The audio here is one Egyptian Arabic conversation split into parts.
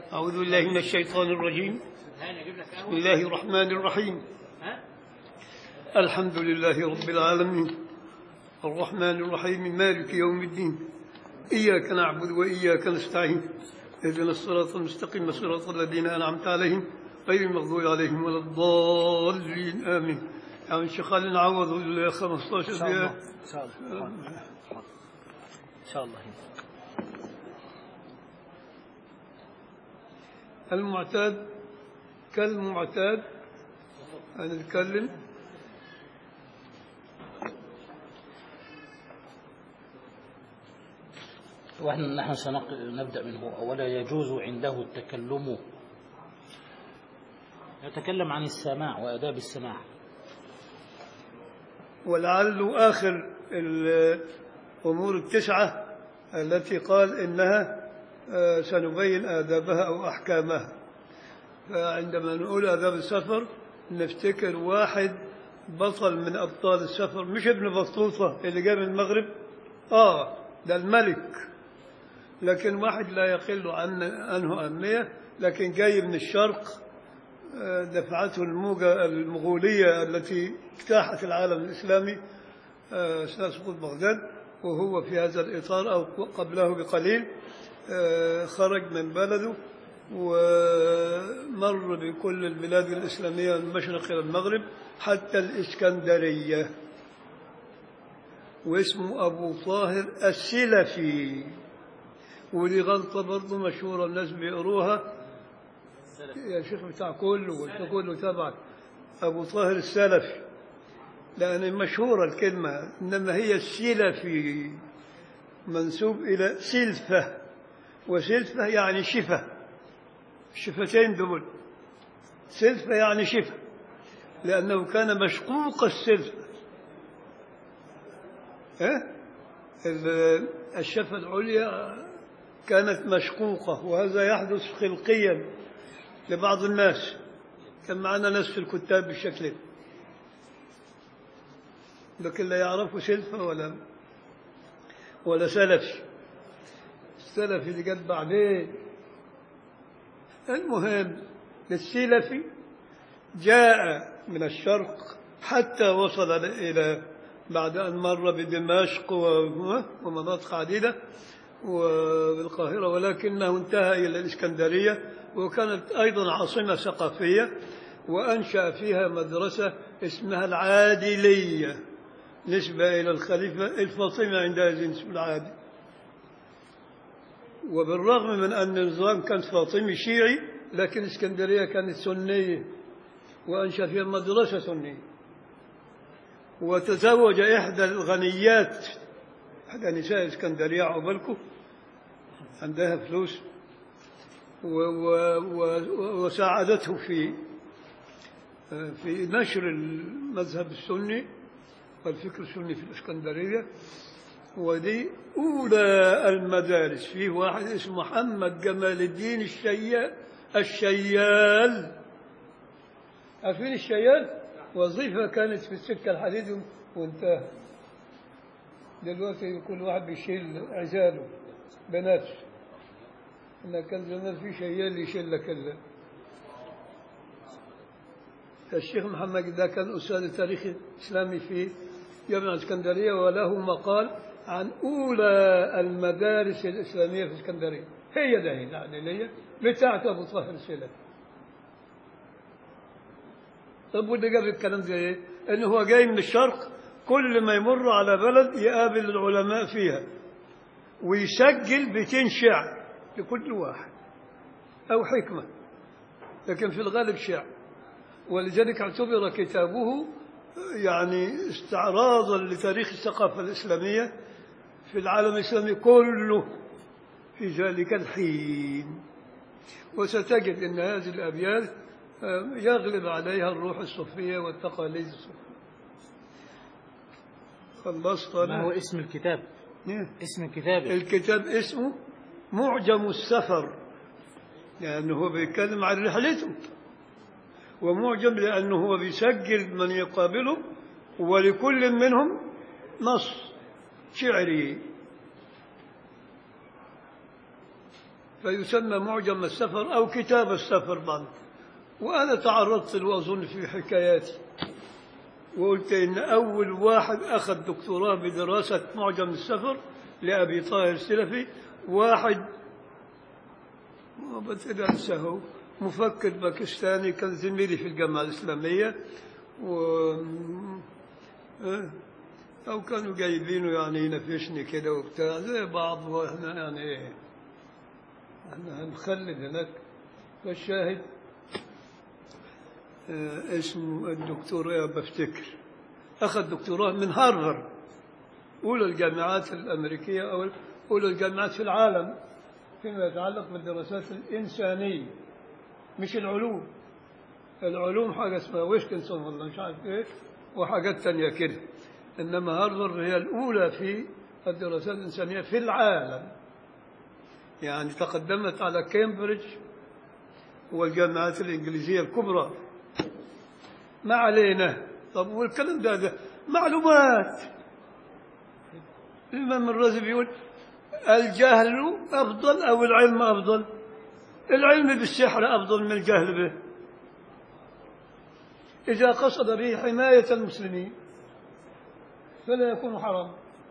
أعوذ بالله من الشيطان الرجيم بسم الله الرحمن الرحيم الحمد لله رب العالمين الرحمن الرحيم مالك يوم الدين إياك نعبد وإياك نستعين اهدنا الصراط المستقيم صراط الذين أنعمت عليهم غير المغضوب عليهم ولا الضالين آمين يعني شيخ نعوض ال 15 إن شاء الله دقيقة إن شاء الله إن شاء الله المعتاد كالمعتاد هنتكلم ونحن نحن سنبدأ منه أولا يجوز عنده التكلم يتكلم عن السماع وآداب السماع ولعل آخر الأمور التسعة التي قال إنها آه، سنبين آدابها أو أحكامها فعندما نقول آداب السفر نفتكر واحد بطل من أبطال السفر مش ابن بطوطة اللي جاي من المغرب آه ده الملك لكن واحد لا يقل عن عنه أهمية لكن جاي من الشرق آه، دفعته الموجة المغولية التي اجتاحت العالم الإسلامي آه، أثناء سقوط بغداد وهو في هذا الإطار أو قبله بقليل آه، خرج من بلده ومر بكل البلاد الإسلامية من المشرق إلى المغرب حتى الإسكندرية واسمه أبو طاهر السلفي ودي غلطة برضه مشهورة الناس بيقروها يا شيخ بتاع كله وانت كله تبعك أبو طاهر السلفي لأن مشهورة الكلمة إنما هي السلفي منسوب إلى سلفة وسلفة يعني شفة الشفتين دول سلفة يعني شفة لأنه كان مشقوق السلفة إيه؟ ال- الشفة العليا كانت مشقوقة وهذا يحدث خلقيا لبعض الناس كان معنا ناس في الكتاب بالشكل ده. لكن لا يعرفوا سلفة ولا ولا سلفي السلفي اللي جت بعدين المهم السلفي جاء من الشرق حتى وصل إلى بعد أن مر بدمشق و- ومناطق عديدة وبالقاهرة ولكنه انتهى إلى الإسكندرية وكانت أيضا عاصمة ثقافية وأنشأ فيها مدرسة اسمها العادلية نسبة إلى الخليفة الفاطمة عندئذ اسمه العادل وبالرغم من أن النظام كان فاطمي شيعي لكن اسكندرية كانت سنية وأنشأ فيها مدرسة سنية وتزوج إحدى الغنيات إحدى نساء اسكندرية عقبالكم عندها فلوس و و و وساعدته في في نشر المذهب السني والفكر السني في الإسكندرية ودي أولى المدارس فيه واحد اسمه محمد جمال الدين الشيال الشيال عارفين الشيال وظيفة كانت في السكة الحديد وانتهى دلوقتي كل واحد بيشيل عزاله بنفسه إن كان زمان في شيال يشيل لك ال- الشيخ محمد ده كان أستاذ التاريخ الإسلامي في جامعة اسكندرية وله مقال عن أولى المدارس الإسلامية في اسكندرية هي ده هي العدلية بتاعت أبو طاهر السلفي طب واللي جاب الكلام ده ايه؟ انه هو جاي من الشرق كل ما يمر على بلد يقابل العلماء فيها ويسجل بيتين شعر لكل واحد او حكمه لكن في الغالب شعر ولذلك اعتبر كتابه يعني استعراضا لتاريخ الثقافه الاسلاميه في العالم الاسلامي كله في ذلك الحين وستجد ان هذه الابيات آه، يغلب عليها الروح الصوفيه والتقاليد الصوفيه خلصت ما هو انا اسم الكتاب إيه. اسم الكتاب الكتاب اسمه معجم السفر لأنه هو بيتكلم عن رحلته ومعجم لأنه هو بيسجل من يقابله ولكل منهم نص شعري فيسمى معجم السفر أو كتاب السفر بعض وأنا تعرضت له أظن في حكاياتي وقلت إن أول واحد أخذ دكتوراه بدراسة معجم السفر لأبي طاهر السلفي واحد ما بدي أنساه مفكر باكستاني كان زميلي في الجامعة الإسلامية و آه، أو كانوا جايبينه يعني ينفشني كده وبتاع زي بعض وإحنا يعني إيه احنا هنخلد هناك فالشاهد آه، اسمه الدكتور إيه بفتكر أخذ دكتوراه من هارفارد أولى الجامعات الأمريكية أو أولى الجامعات في العالم فيما يتعلق بالدراسات الإنسانية مش العلوم العلوم حاجة اسمها ويشكنسون ولا مش عارف إيه وحاجات تانية كده إنما هارفارد هي الأولى في الدراسات الإنسانية في العالم يعني تقدمت على كامبريدج والجامعات الإنجليزية الكبرى ما علينا طب والكلام ده, ده معلومات الإمام الرازي بيقول الجهل أفضل أو العلم أفضل العلم بالسحر أفضل من الجهل به إذا قصد به حماية المسلمين فلا يكون حرام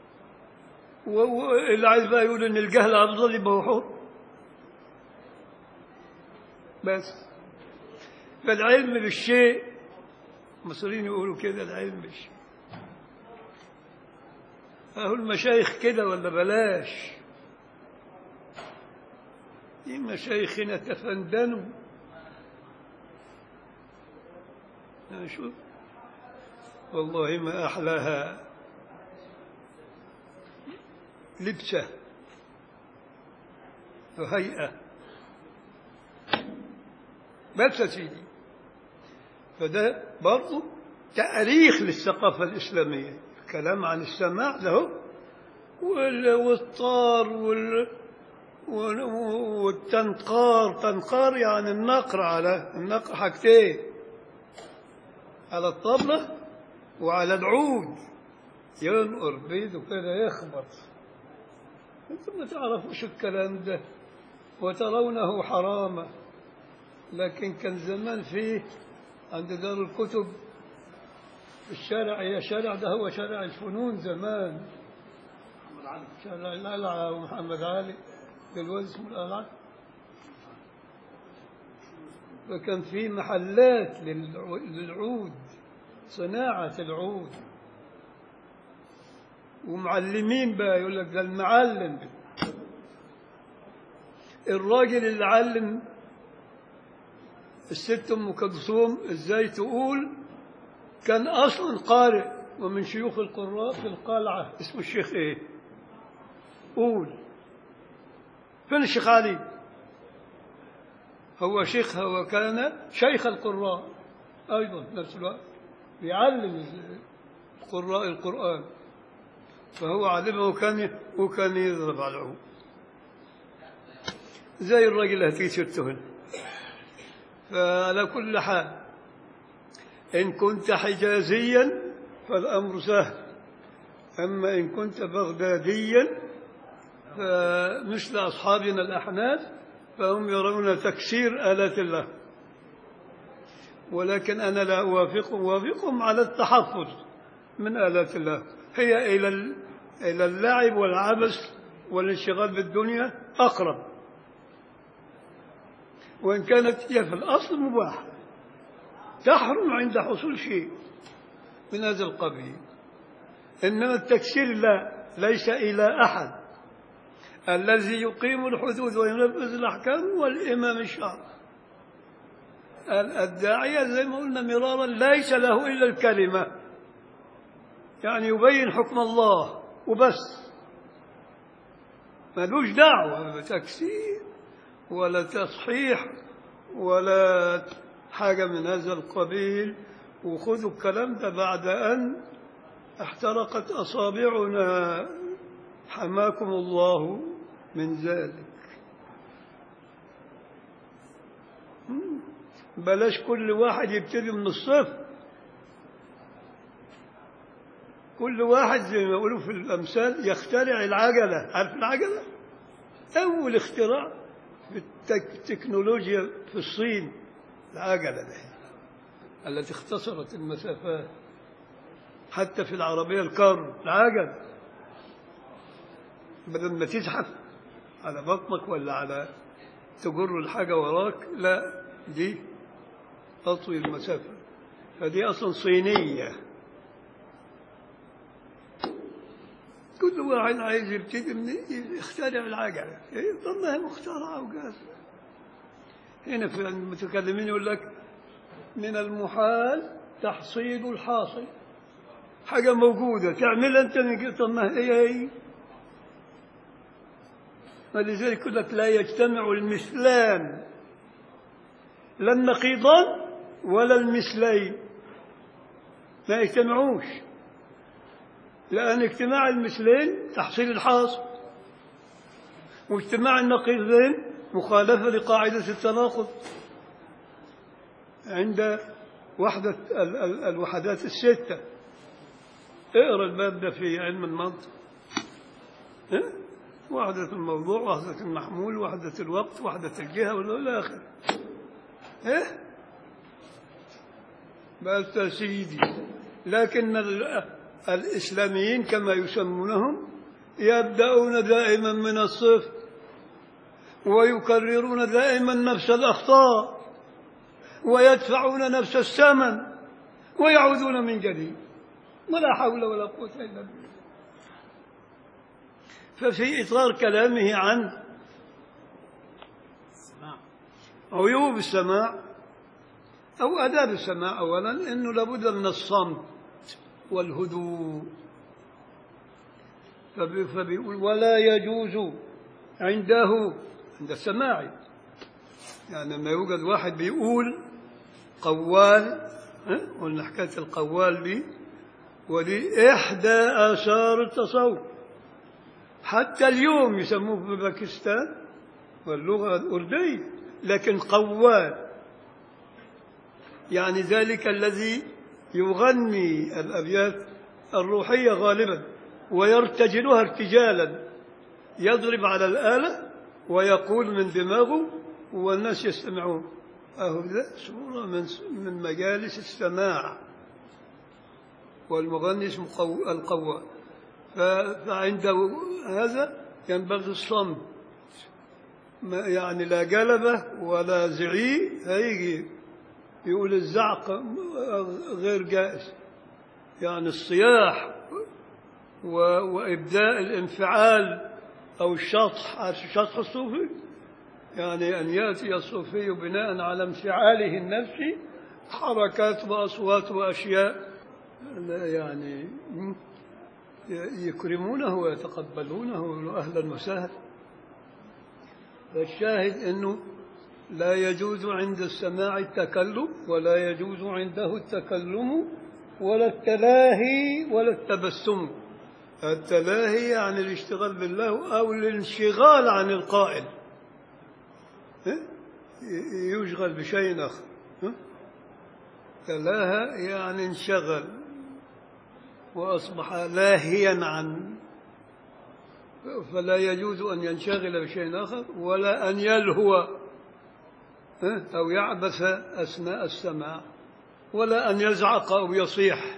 واللي عايز بقى يقول ان الجهل افضل يبقى هو حر بس فالعلم بالشيء المصريين يقولوا كده العلم بالشيء اهو المشايخ كده ولا بلاش دي مشايخنا تفندنوا شوف والله ما أحلاها لبسة وهيئة بس يا سيدي فده برضه تأريخ للثقافة الإسلامية كلام عن السماع له وال- والطار وال وال- والتنقار تنقار يعني النقر على النقر حاجتين على الطبلة وعلى العود ينقر بيده كده يخبط انتم ما تعرفوش الكلام ده وترونه حراما لكن كان زمان فيه عند دار الكتب الشارع يا شارع ده هو شارع الفنون زمان شارع القلعة ومحمد علي دلوقتي اسمه القلعة فكان في محلات للع- للعود صناعة العود ومعلمين بقى يقول لك ده المعلم الراجل اللي علم الست ام كلثوم ازاي تقول كان اصلا قارئ ومن شيوخ القراء في القلعه اسمه الشيخ ايه؟ قول فين الشيخ علي؟ هو شيخها وكان شيخ القراء ايضا في نفس الوقت بيعلم القراء القران فهو علمه وكان وكان يضرب على العود زي الراجل اللي هتيجي سيرته هنا فعلى كل حال إن كنت حجازيا فالأمر سهل أما إن كنت بغداديا فمثل أصحابنا الأحناف فهم يرون تكسير آلات الله ولكن أنا لا أوافقهم أوافقهم على التحفظ من آلات الله هي إلى ال- إلى اللعب والعبث والانشغال بالدنيا أقرب وإن كانت هي في الأصل مباحة تحرم عند حصول شيء من هذا القبيل إنما التكسير لا ليس إلى أحد الذي يقيم الحدود وينفذ الأحكام هو الإمام الشرعي الداعية زي ما قلنا مرارا ليس له إلا الكلمة يعني يبين حكم الله وبس ملوش دعوة بتكسير ولا تصحيح ولا حاجة من هذا القبيل وخذوا الكلام ده بعد أن احترقت أصابعنا حماكم الله من ذلك مم. بلاش كل واحد يبتدي من الصفر كل واحد زي ما يقولوا في الأمثال يخترع العجلة عارف العجلة أول اختراع في التك- التكنولوجيا في الصين العجلة دي التي اختصرت المسافات حتى في العربية الكار العجل بدل ما تزحف على بطنك ولا على تجر الحاجة وراك لا دي تطوي المسافة فدي أصلا صينية كل واحد عايز يبتدي من يخترع العجلة إيه؟ طب ما هي مخترعة وجاهزة هنا في المتكلمين يقول لك من المحال تحصيل الحاصل حاجة موجودة تعملها أنت من كده، طب ما هي هي ولذلك يقول لك لا يجتمع المثلان لا النقيضان ولا المثلين ما يجتمعوش لأن اجتماع المثلين تحصيل الحاصل واجتماع النقيضين مخالفة لقاعدة التناقض عند وحدة ال- ال- الوحدات الستة اقرا الباب ده في علم المنطق ها؟ وحدة الموضوع وحدة المحمول وحدة الوقت وحدة الجهة والى آخره إيه؟ بس يا سيدي لكن ال- الإسلاميين كما يسمونهم يبدأون دائما من الصفر ويكررون دائما نفس الأخطاء ويدفعون نفس الثمن ويعودون من جديد ولا حول ولا قوة إلا بالله ففي إطار كلامه عن السماع عيوب السماع أو آداب السماع أولا أنه لابد من الصمت والهدوء فبي- فبيقول ولا يجوز عنده عند السماع يعني لما يوجد واحد بيقول قوال ها؟ قلنا حكاية القوال دي ودي إحدى آثار التصوف حتى اليوم يسموه في باكستان واللغة الأردية لكن قوال يعني ذلك الذي يغني الأبيات الروحية غالبا ويرتجلها ارتجالا يضرب على الآلة ويقول من دماغه والناس يستمعون أهو ده صورة من من مجالس السماع والمغني اسمه قو- القوال ف- فعنده هذا ينبغي الصمت ما- يعني لا جلبة ولا زعيق هيجي يقول الزعق غير جائز يعني الصياح و... وإبداء الانفعال أو الشطح عارف الشطح الصوفي يعني أن يأتي الصوفي بناء على انفعاله النفسي حركات وأصوات وأشياء لا يعني م? ي- يكرمونه ويتقبلونه ويقولوا أهلا وسهلا فالشاهد أنه لا يجوز عند السماع التكلم ولا يجوز عنده التكلم ولا التلاهي ولا التبسم التلاهي يعني الاشتغال بالله أو الانشغال عن القائل ها؟ ي- يشغل بشيء آخر ها؟ تلاهى يعني انشغل وأصبح لاهيا عن فلا يجوز أن ينشغل بشيء آخر ولا أن يلهو ها؟ أو يعبث أثناء السماع ولا أن يزعق أو يصيح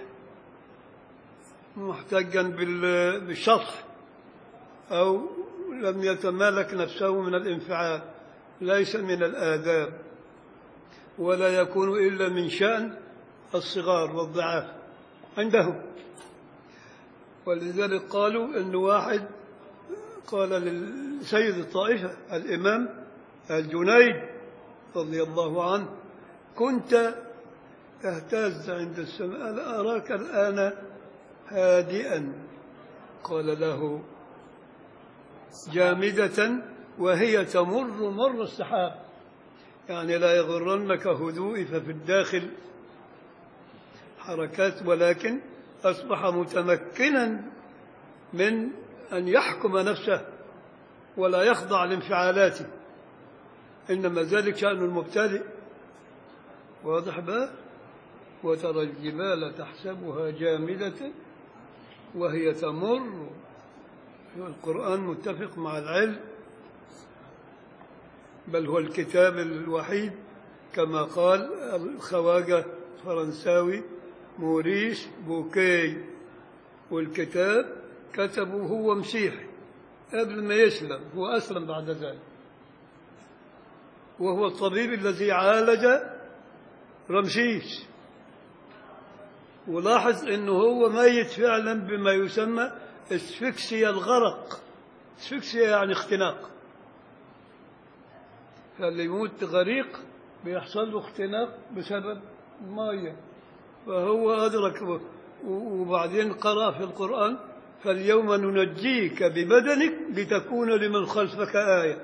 محتجا بال- بالشطح أو لم يتمالك نفسه من الانفعال ليس من الآداب ولا يكون إلا من شأن الصغار والضعاف عندهم ولذلك قالوا أن واحد قال للسيد الطائفة الإمام الجنيد رضي الله عنه كنت تهتز عند السماء ألا أراك الآن هادئا قال له جامدة وهي تمر مر السحاب يعني لا يغرنك هدوئي ففي الداخل حركات ولكن أصبح متمكنا من أن يحكم نفسه ولا يخضع لانفعالاته إنما ذلك شأن المبتدئ واضح بقى وترى الجبال تحسبها جامدة وهي تمر القرآن متفق مع العلم بل هو الكتاب الوحيد كما قال الخواجة الفرنساوي موريس بوكي والكتاب كتبه هو مسيحي قبل ما يسلم هو أسلم بعد ذلك وهو الطبيب الذي عالج رمسيس ولاحظ انه هو ميت فعلا بما يسمى اسفكسيا الغرق اسفكسيا يعني اختناق فاللي يموت غريق بيحصل له اختناق بسبب المية فهو أدرك و- وبعدين قرأ في القرآن فاليوم ننجيك ببدنك لتكون لمن خلفك آية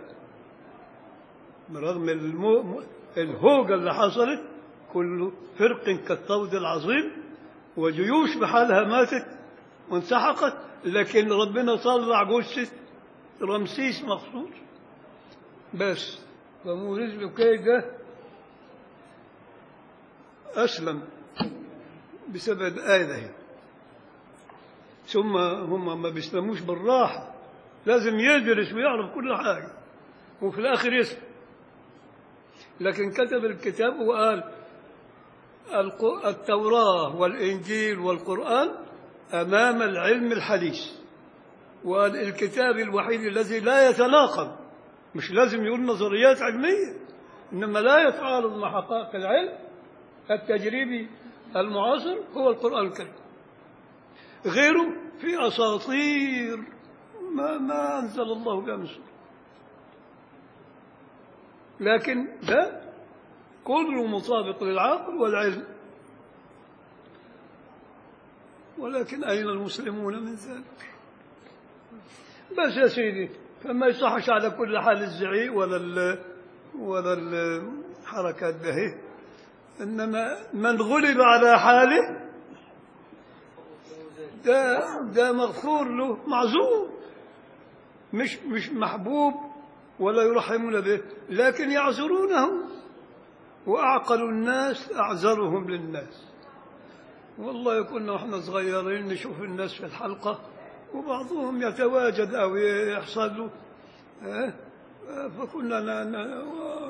برغم المو... الهوجة اللي حصلت كل فرق كالطود العظيم وجيوش بحالها ماتت وانسحقت لكن ربنا طلع جثة رمسيس مخصوص بس فموريس بوكي ده أسلم بسبب الآية ده ثم هم ما بيسلموش بالراحة لازم يدرس ويعرف كل حاجة وفي الآخر يسلم لكن كتب الكتاب وقال الق- التوراة والإنجيل والقرآن أمام العلم الحديث وقال الكتاب الوحيد الذي لا يتناقض مش لازم يقول نظريات علمية إنما لا يتعارض مع حقائق العلم التجريبي المعاصر هو القرآن الكريم غيره في أساطير ما, ما أنزل الله بها من سلطان لكن ده كله مطابق للعقل والعلم ولكن أين المسلمون من ذلك بس يا سيدي فما يصحش على كل حال الزعيق ولا ال ولا الحركات ده إنما من غلب على حاله ده ده مغفور له معذور مش مش محبوب ولا يرحمون به لكن يعذرونه وأعقل الناس أعذرهم للناس والله كنا واحنا صغيرين نشوف الناس في الحلقة وبعضهم يتواجد أو يحصل له آه، آه، فكنا ن- ن-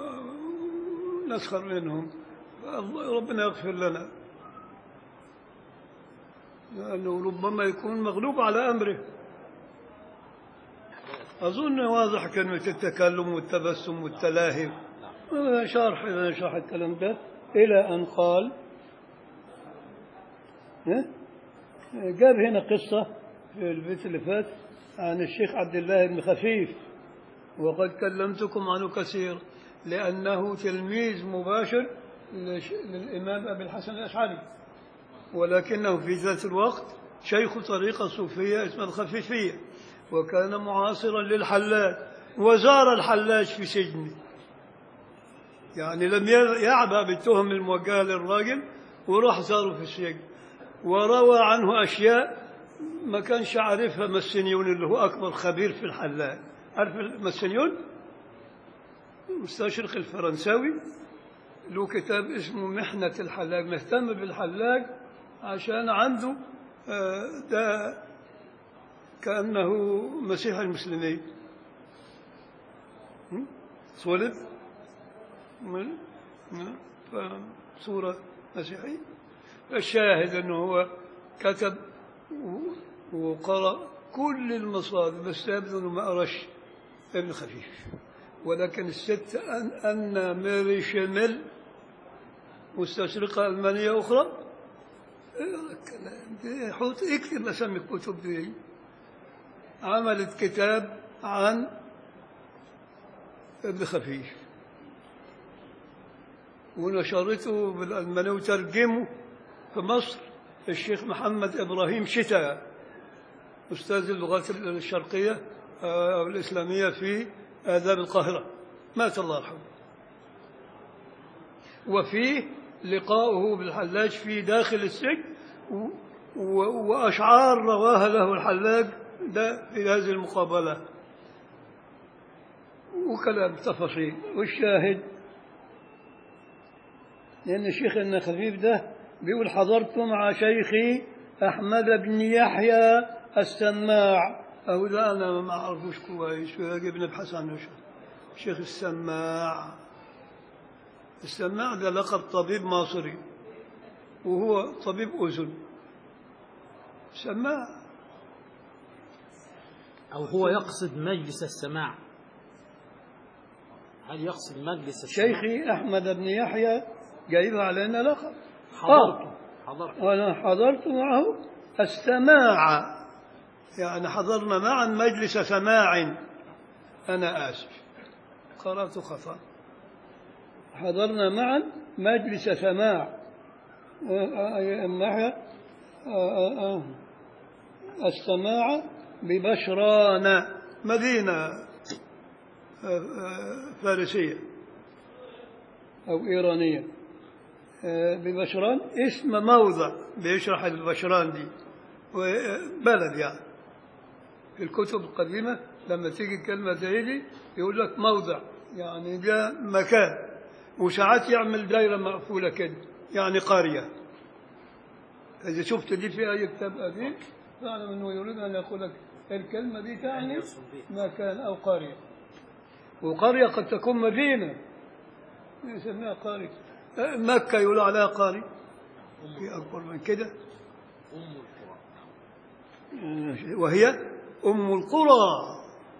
نسخر منهم الله- ربنا يغفر لنا لأنه ربما يكون مغلوب على أمره أظن واضح كلمة التكلم والتبسم والتلاهي هذا شرح إذا نشرح الكلام ده إلى أن قال ها؟ جاب هنا قصة في البيت اللي فات عن الشيخ عبد الله بن خفيف وقد كلمتكم عنه كثير لأنه تلميذ مباشر للش- للإمام أبي الحسن الأشعري ولكنه في ذات الوقت شيخ طريقة صوفية اسمها الخفيفية وكان معاصرا للحلاج وزار الحلاج في سجنه يعني لم يعبأ بالتهم الموجهة للراجل وراح زاره في السجن وروى عنه أشياء ما كانش عارفها مسنيون اللي هو أكبر خبير في الحلاج عارف مسنيون المستشرق الفرنساوي له كتاب اسمه محنة الحلاج مهتم بالحلاج عشان عنده آه، ده كأنه مسيح المسلمين م? صلب من من- صورة مسيحية الشاهد أنه هو كتب و- وقرأ كل المصادر بس يبدو أنه ما قراش ابن خفيف ولكن الست أن, أن ميري شيميل مستشرقة ألمانية أخرى اقرأ الكلام ده حط اكتب أسامي الكتب دي عملت كتاب عن ابن خفيف ونشرته بالألمانية وترجمه في مصر الشيخ محمد إبراهيم شتا أستاذ اللغات الشرقية آه، أو الإسلامية في آداب القاهرة مات الله يرحمه وفيه لقاؤه بالحلاج في داخل السجن و- و- وأشعار رواها له الحلاج ده في هذه المقابلة وكلام تفاصيل والشاهد لأن الشيخ ابن خفيف ده بيقول حضرت مع شيخي أحمد بن يحيى السماع أو لا أنا ما أعرفوش كويس ويجب نبحث عنه شوي شيخ السماع السماع ده لقب طبيب مصري وهو طبيب أذن سماع أو هو يقصد مجلس السماع هل يقصد مجلس السماع شيخي أحمد بن يحيى جايبها علينا لقب حضرته حضرته وأنا حضرت معه السماع يعني حضرنا معا مجلس سماع أنا آسف قرأت خطأ حضرنا معا مجلس سماع الناحية السماع ببشران مدينة آه، آه، فارسية أو إيرانية آه، ببشران اسم موضع بيشرح البشران دي بلد يعني في الكتب القديمة لما تيجي كلمة زي دي يقول لك موضع يعني ده مكان وساعات يعمل دايرة مقفولة كده يعني قرية إذا شفت دي في أي كتاب قديم فاعلم أنه يريد أن يقول لك الكلمة دي تعني مكان أو قرية وقرية قد تكون مدينة يسميها قرية مكة يقول عليها قرية في أكبر من كده أم القرى وهي أم القرى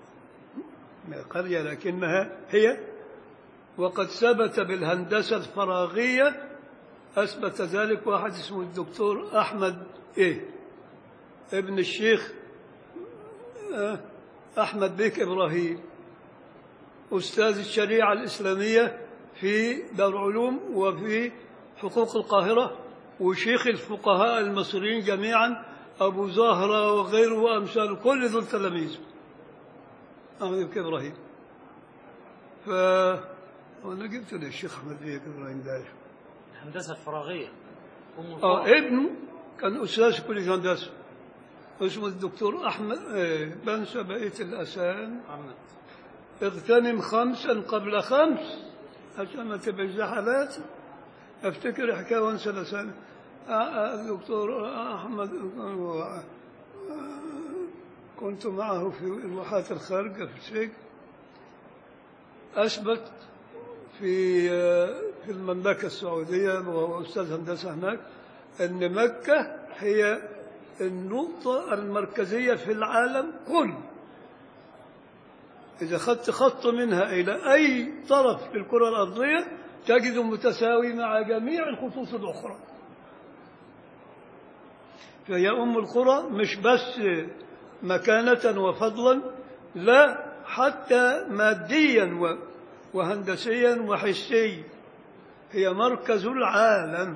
قرية لكنها هي وقد ثبت بالهندسة الفراغية أثبت ذلك واحد اسمه الدكتور أحمد إيه ابن الشيخ آه، أحمد بيك إبراهيم أستاذ الشريعة الإسلامية في دار العلوم وفي حقوق القاهرة وشيخ الفقهاء المصريين جميعا أبو زهرة وغيره وأمثال كل ذو التلاميذ أحمد بيك إبراهيم ف وأنا جبت للشيخ أحمد بيك إبراهيم ده الهندسة الفراغية أم اه القرى ابنه كان استاذ في كليه هندسه اسمه الدكتور احمد آه، بنسى بقيه الاسامي أحمد اغتنم خمسا قبل خمس عشان ما تبقى زحلات افتكر حكايه وانسى الاسامي آه، آه، الدكتور احمد آه، كنت معه في الواحات الخارجه في السجن اثبت في في المملكة السعودية وهو أستاذ هندسة هناك أن مكة هي النقطة المركزية في العالم كله إذا خدت خط منها إلى أي طرف في الكرة الأرضية تجد متساوي مع جميع الخطوط الأخرى فهي أم القرى مش بس مكانة وفضلا لا حتى ماديا و- وهندسيا وحسيا هي مركز العالم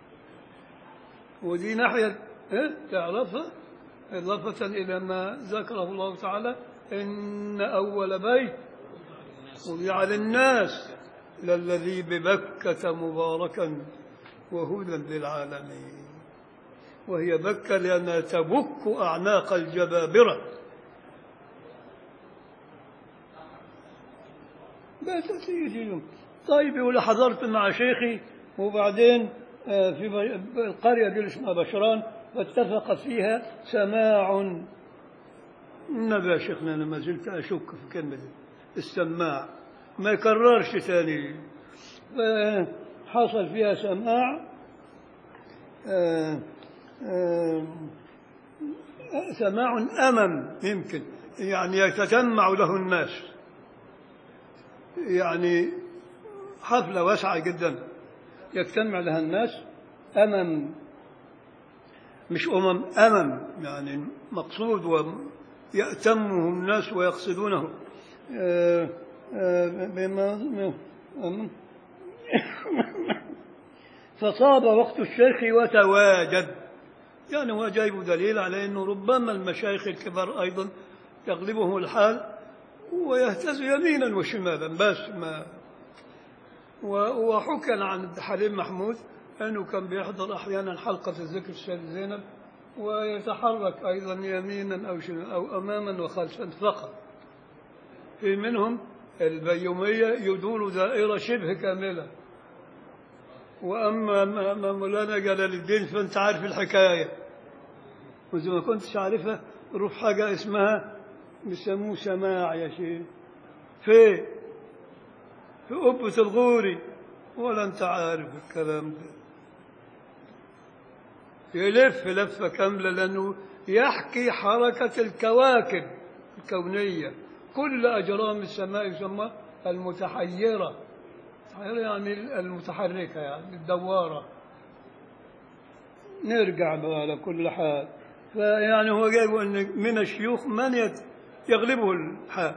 ودي ناحية إيه؟ تعرفها إضافة إلى ما ذكره الله تعالى إن أول بيت وضع للناس للذي ببكة مباركا وهدى للعالمين وهي بكة لأنها تبك أعناق الجبابرة بس تيجي طيب يقول حضرت مع شيخي وبعدين آه، في ب- القرية دي اللي اسمها بشران فاتفق فيها سماع النبي يا شيخنا أنا ما زلت أشك في الكلمة دي السماع ما يكررش ثاني ف- حصل فيها سماع آه، آه، سماع أمم يمكن يعني يتجمع له الناس يعني حفلة واسعة جدا يجتمع لها الناس أمم مش أمم أمم يعني مقصود ويأتمه الناس ويقصدونه آه، آه، بما أم. فصاب وقت الشيخ وتواجد يعني هو جايب دليل على أنه ربما المشايخ الكبار أيضا يغلبهم الحال ويهتز يمينا وشمالا بس ما و- وحكى عن عبد الحليم محمود أنه كان بيحضر أحيانا حلقة الذكر السيدة زينب ويتحرك أيضا يمينا أو شمالا أو أماما وخلفا فقط في منهم البيومية يدور دائرة شبه كاملة وأما ما- ما مولانا جلال الدين فأنت عارف الحكاية وإذا ما كنتش عارفها روح حاجة اسمها بيسموه سماع يا شيخ في في قبة الغوري ولا أنت عارف الكلام ده يلف لفة كاملة لأنه يحكي حركة الكواكب الكونية كل أجرام السماء يسمى المتحيرة المتحيرة يعني المتحركة يعني الدوارة نرجع بقى على كل حال فيعني هو جايب أن من الشيوخ من يت- يغلبه الحال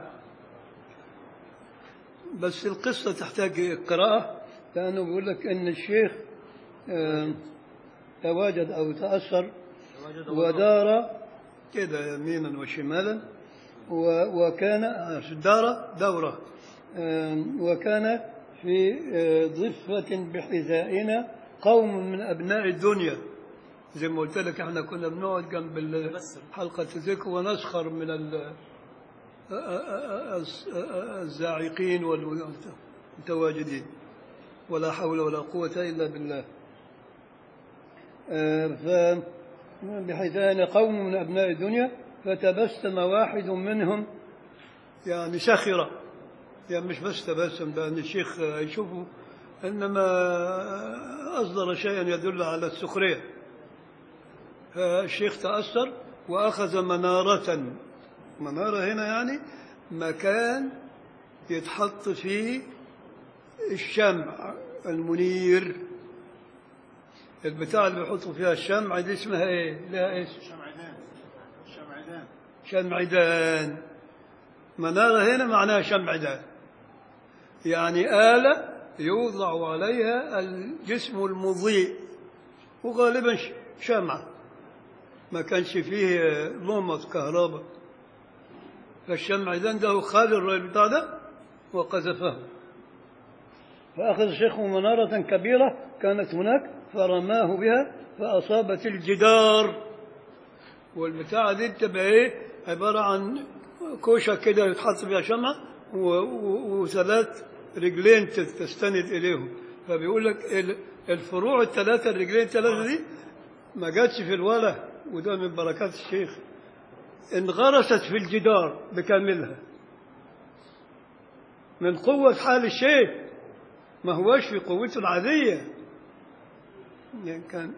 بس القصة تحتاج قراءة لأنه بيقول لك أن الشيخ آه، تواجد أو تأثر ودار كده يمينا وشمالا و- وكان دار دورة آه، وكان في آه، ضفة بحذائنا قوم من أبناء الدنيا زي ما قلت لك احنا كنا بنقعد جنب ال- حلقة الذكر ونسخر من ال- الزاعقين والمتواجدين ولا حول ولا قوة إلا بالله آه، ف بحيث أن قوم من أبناء الدنيا فتبسم واحد منهم يعني سخرة يعني مش بس تبسم لأن الشيخ يشوفه إنما أصدر شيئا يدل على السخرية فالشيخ تأثر وأخذ منارة منارة هنا يعني مكان يتحط فيه الشمع المنير البتاع اللي بيحطوا فيها الشمع دي اسمها ايه؟ لها اسم شمعدان شمعدان شمعدان منارة هنا معناها شمعدان يعني آلة يوضع عليها الجسم المضيء وغالبا ش- شمعة ما كانش فيه لمض كهرباء فالشمعدان ده خد الرأي بتاع ده وقذفه فأخذ الشيخ منارة كبيرة كانت هناك فرماه بها فأصابت الجدار والبتاعة دي بتبقى ايه عبارة عن كوشة كده يتحط فيها شمعة و- و- وثلاث رجلين تت- تستند إليهم فبيقول لك ال- الفروع الثلاثة الرجلين الثلاثة دي ما جاتش في الولا وده من بركات الشيخ انغرست في الجدار بكاملها من قوة حال الشيخ ما هواش في قوته العادية يعني كان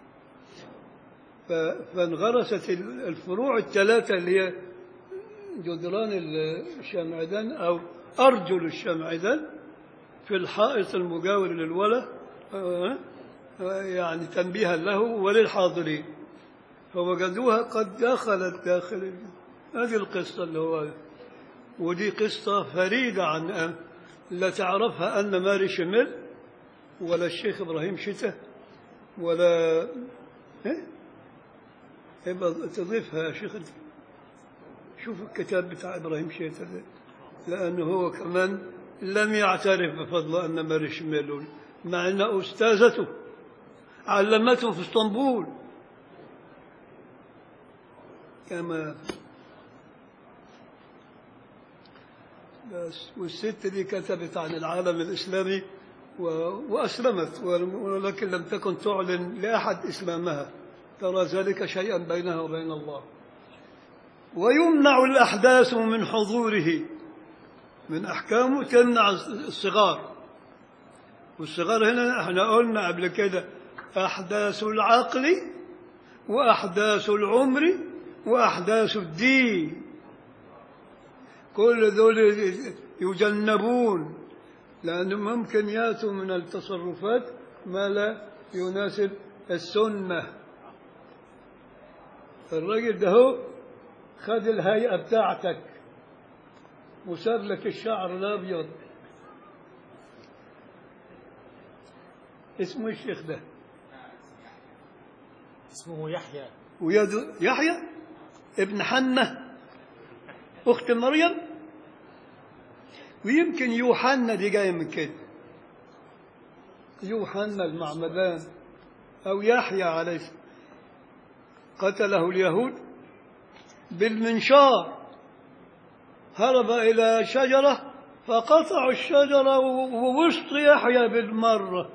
ف- فانغرست ال- الفروع الثلاثة اللي هي جدران الشمعدان أو أرجل الشمعدان في الحائط المجاور للولا آه، آه، يعني تنبيها له وللحاضرين فوجدوها قد دخلت داخل ال- هذه القصة اللي هو ودي قصة فريدة عن أن لا تعرفها أن ماري شمل ولا الشيخ إبراهيم شتى ولا إيه؟ يبقى تضيفها يا شيخ شوف الكتاب بتاع إبراهيم شيتا ده لأنه هو كمان لم يعترف بفضل أن ماري شميل مع أن أستاذته علمته في اسطنبول كما بس والست دي كتبت عن العالم الإسلامي و... وأسلمت ولكن لم تكن تعلن لأحد إسلامها ترى ذلك شيئا بينها وبين الله ويمنع الأحداث من حضوره من أحكامه تمنع الصغار والصغار هنا احنا قلنا قبل كده أحداث العقل وأحداث العمر وأحداث الدين كل دول يجنبون لأنه ممكن يأتوا من التصرفات ما لا يناسب السنة الراجل ده هو خد الهيئة بتاعتك وساب لك الشعر الأبيض اسمه الشيخ ده اسمه يحيى ويد يحيى ابن حنة أخت مريم ويمكن يوحنا دي جاية من كده يوحنا المعمدان أو يحيى عليه السلام. قتله اليهود بالمنشار هرب إلى شجرة فقطعوا الشجرة ووسط يحيى بالمرة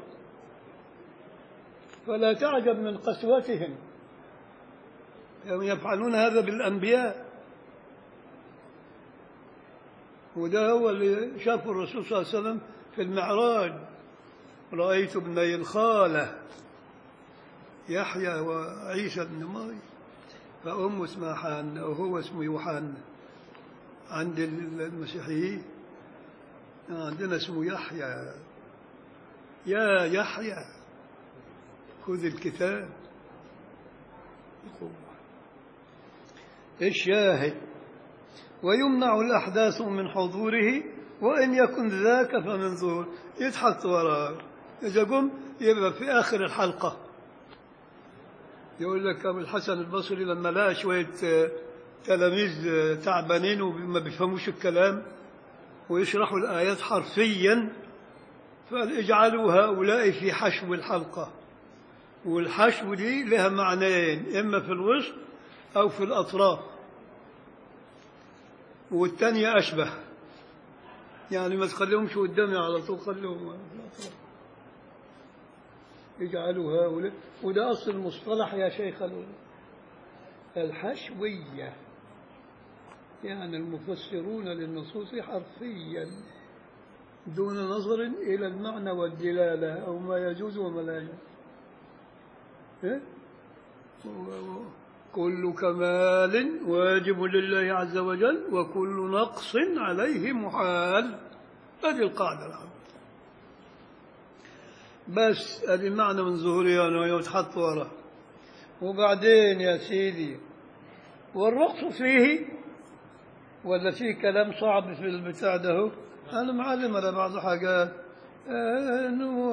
فلا تعجب من قسوتهم هم يفعلون هذا بالأنبياء وده هو اللي شافه الرسول صلى الله عليه وسلم في المعراج رأيت ابني الخالة يحيى وعيسى بن مريم فأمه اسمها حنة وهو اسمه يوحنا عند المسيحيين عندنا اسمه يحيى يا يحيى خذ الكتاب الشاهد ويمنع الأحداث من حضوره وإن يكن ذاك فمن ظهور يتحط وراه إذا قم يبقى في آخر الحلقة يقول لك أبو الحسن البصري لما لقى شوية آه، تلاميذ آه، تعبانين وما بيفهموش الكلام ويشرحوا الآيات حرفيا فقال اجعلوا هؤلاء في حشو الحلقة والحشو دي لها معنيين إما في الوسط أو في الأطراف والتانية أشبه يعني ما تخليهمش قدامي على طول خليهم في الأطراف اجعلوا هؤلاء وده أصل المصطلح يا شيخ ال- الحشوية يعني المفسرون للنصوص حرفيا دون نظر إلى المعنى والدلالة أو ما يجوز وما لا يجوز إيه؟ و- و- كل كمال واجب لله عز وجل وكل نقص عليه محال هذه القاعدة العامة بس هذه معنى من ظهورها أنه يتحط وراه وبعدين يا سيدي والرقص فيه ولا فيه كلام صعب في البتاع ده هو؟ أنا معلم على بعض حاجات آه، إنه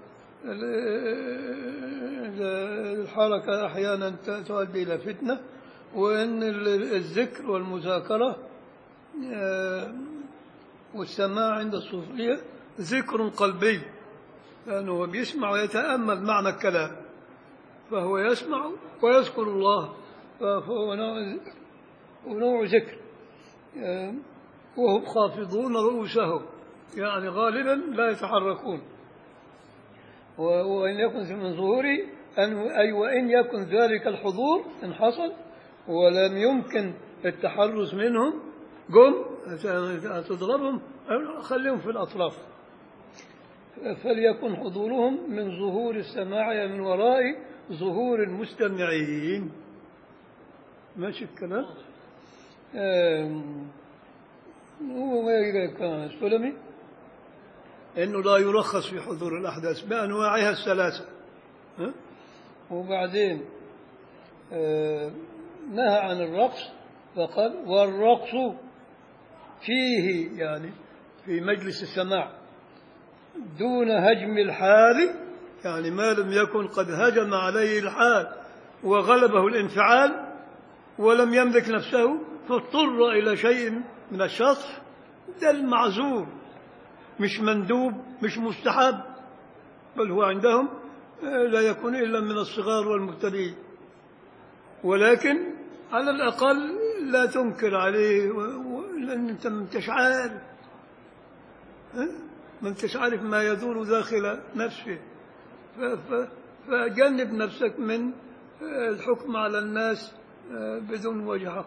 ال- الحركة أحيانا ت- تؤدي إلى فتنة وإن ال- الذكر والمذاكرة آه، والسماع عند الصوفية ذكر قلبي لأنه هو بيسمع ويتأمل معنى الكلام فهو يسمع ويذكر الله فهو نوع ونوع ذكر آه، وهم خافضون رؤوسهم يعني غالبا لا يتحركون و- وإن يكن من ظهوري أن أي وإن يكن ذلك الحضور إن حصل ولم يمكن التحرز منهم قم تضربهم خليهم في الأطراف فليكن حضورهم من ظهور السماع من وراء ظهور المستمعين ماشي الكلام آم، هو ما كان السلمي انه لا يرخص في حضور الاحداث بانواعها الثلاثه ها؟ وبعدين آه، نهى عن الرقص فقال والرقص فيه يعني في مجلس السماع دون هجم الحال يعني ما لم يكن قد هجم عليه الحال وغلبه الانفعال ولم يملك نفسه فاضطر إلى شيء من الشطح ده المعذور مش مندوب مش مستحب بل هو عندهم آه، لا يكون إلا من الصغار والمبتدئين ولكن على الأقل لا تنكر عليه و- و- لأن أنت ما انتش عارف ها؟ ما انتش عارف ما يدور داخل نفسه ف- ف- فجنب نفسك من آه، الحكم على الناس آه، بدون وجهه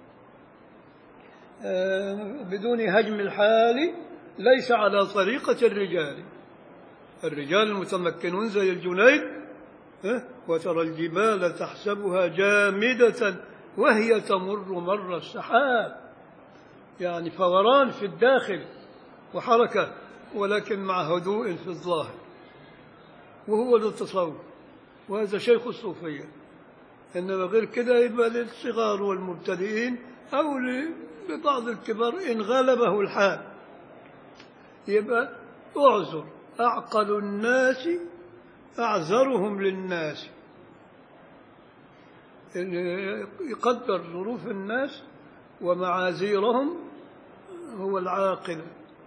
آه، بدون هجم الحال ليس على طريقة الرجال الرجال المتمكنون زي الجنيد ها؟ وترى الجبال تحسبها جامدة وهي تمر مر السحاب يعني فوران في الداخل وحركة ولكن مع هدوء في الظاهر وهو ذو التصوف وهذا شيخ الصوفية إنما غير كده يبقى للصغار والمبتدئين أو ل- لبعض الكبار إن غلبه الحال يبقى اعذر أعقل الناس أعذرهم للناس اللي يقدر ظروف الناس ومعاذيرهم هو العاقل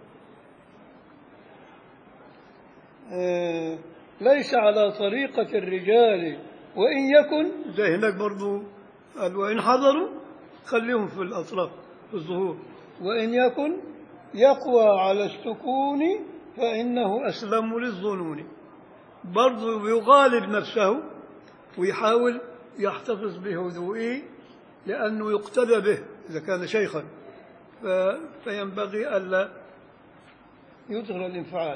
آه، ليس على طريقة الرجال وإن يكن زي هناك برضو قال وإن حضروا خليهم في الأطراف في الظهور وإن يكن يقوى على السكون فإنه أسلم للظنون برضو يغالب نفسه ويحاول يحتفظ بهدوئه لأنه يقتدى به إذا كان شيخا ف- فينبغي ألا يظهر الانفعال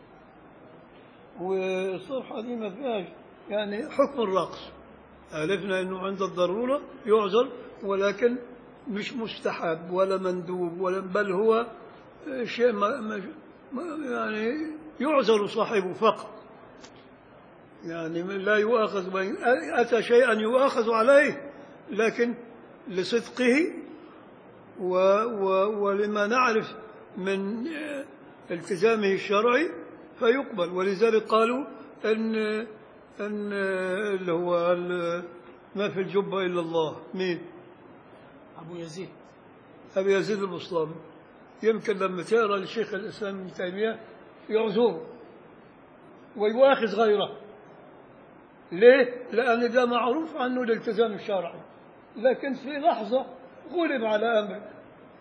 والصفحة دي ما فيهاش يعني حكم الرقص عرفنا أنه عند الضرورة يعذر ولكن مش مستحب ولا مندوب ولا بل هو شيء ما ما ما- يعني يعذر صاحبه فقط يعني لا يؤاخذ وإن أتى شيئا يؤاخذ عليه لكن لصدقه و و ولما نعرف من التزامه الشرعي فيقبل ولذلك قالوا ان ان اللي هو ال- ما في الجبه الا الله مين؟ أبو يزيد ابي يزيد البسطامي يمكن لما تقرا لشيخ الاسلام ابن تيميه يعذره ويؤاخذ غيره ليه؟ لأن ده معروف عنه الالتزام الشرعي لكن في لحظة غلب على أمره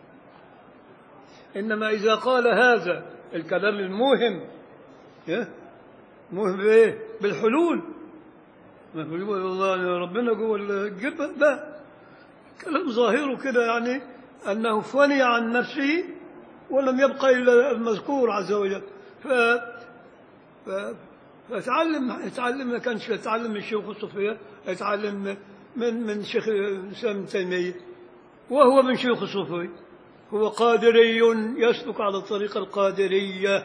إنما إذا قال هذا الكلام الموهم إيه؟ موهم بإيه؟ بالحلول ما في الجبل والله أن ربنا جوه الجبل لا كلام ظاهره كده يعني أنه فني عن نفسه ولم يبقى إلا المذكور عز وجل ف... ف... فاتعلم اتعلم ما كانش يتعلم من شيوخ الصوفيه يتعلم من من شيخ الاسلام ابن تيميه وهو من شيوخ الصوفيه هو قادري يسلك على الطريقه القادريه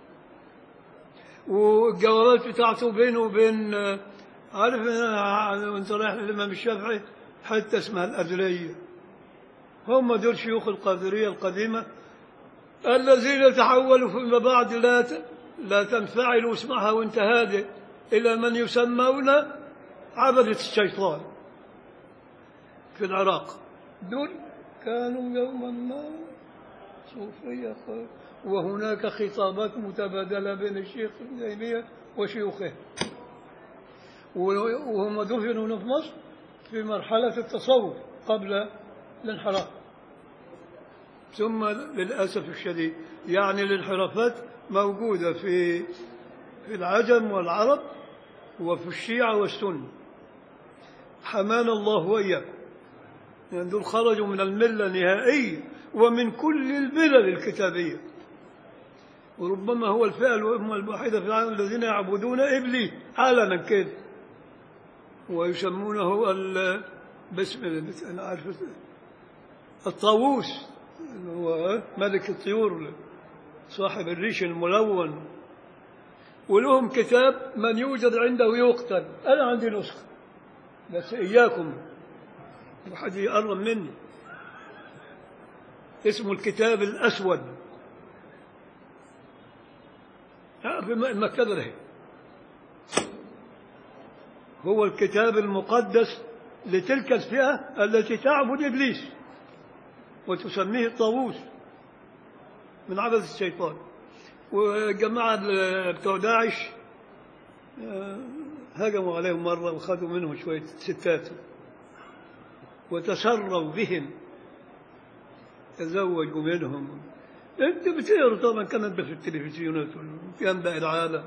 والجوابات بتاعته بينه وبين عارف أنا وانت رايح للامام الشافعي حتى اسمها الادريه هم دول شيوخ القادريه القديمه الذين تحولوا فيما بعد لا ت... لا تنفعل اسمعها وانت هادئ إلى من يسمون عبدة الشيطان في العراق دول كانوا يوما ما صوفية وهناك خطابات متبادلة بين الشيخ ابن تيمية وشيوخه وهم دفنوا هنا في مصر في مرحلة التصوف قبل الانحراف ثم للأسف الشديد يعني الانحرافات موجودة في في العجم والعرب وفي الشيعة والسنة حمانا الله وإياكم يعني دول خرجوا من الملة نهائيا ومن كل الملل الكتابية وربما هو الفئة الوحيدة في العالم الذين يعبدون إبليس علنا كده ويسمونه ال- باسم أنا عارف الطاووس اللي هو ملك الطيور صاحب الريش الملون ولهم كتاب من يوجد عنده يقتل أنا عندي نسخة بس إياكم حد يقرب مني اسمه الكتاب الأسود آه، في المكتبة ده هو الكتاب المقدس لتلك الفئة التي تعبد إبليس وتسميه الطاووس من عبث الشيطان وجماعة بتوع داعش آه، هجموا عليهم مرة وخذوا منهم شوية ستات وتسروا بهم تزوجوا منهم انت بتقروا طبعا كانت في التلفزيونات في انباء العالم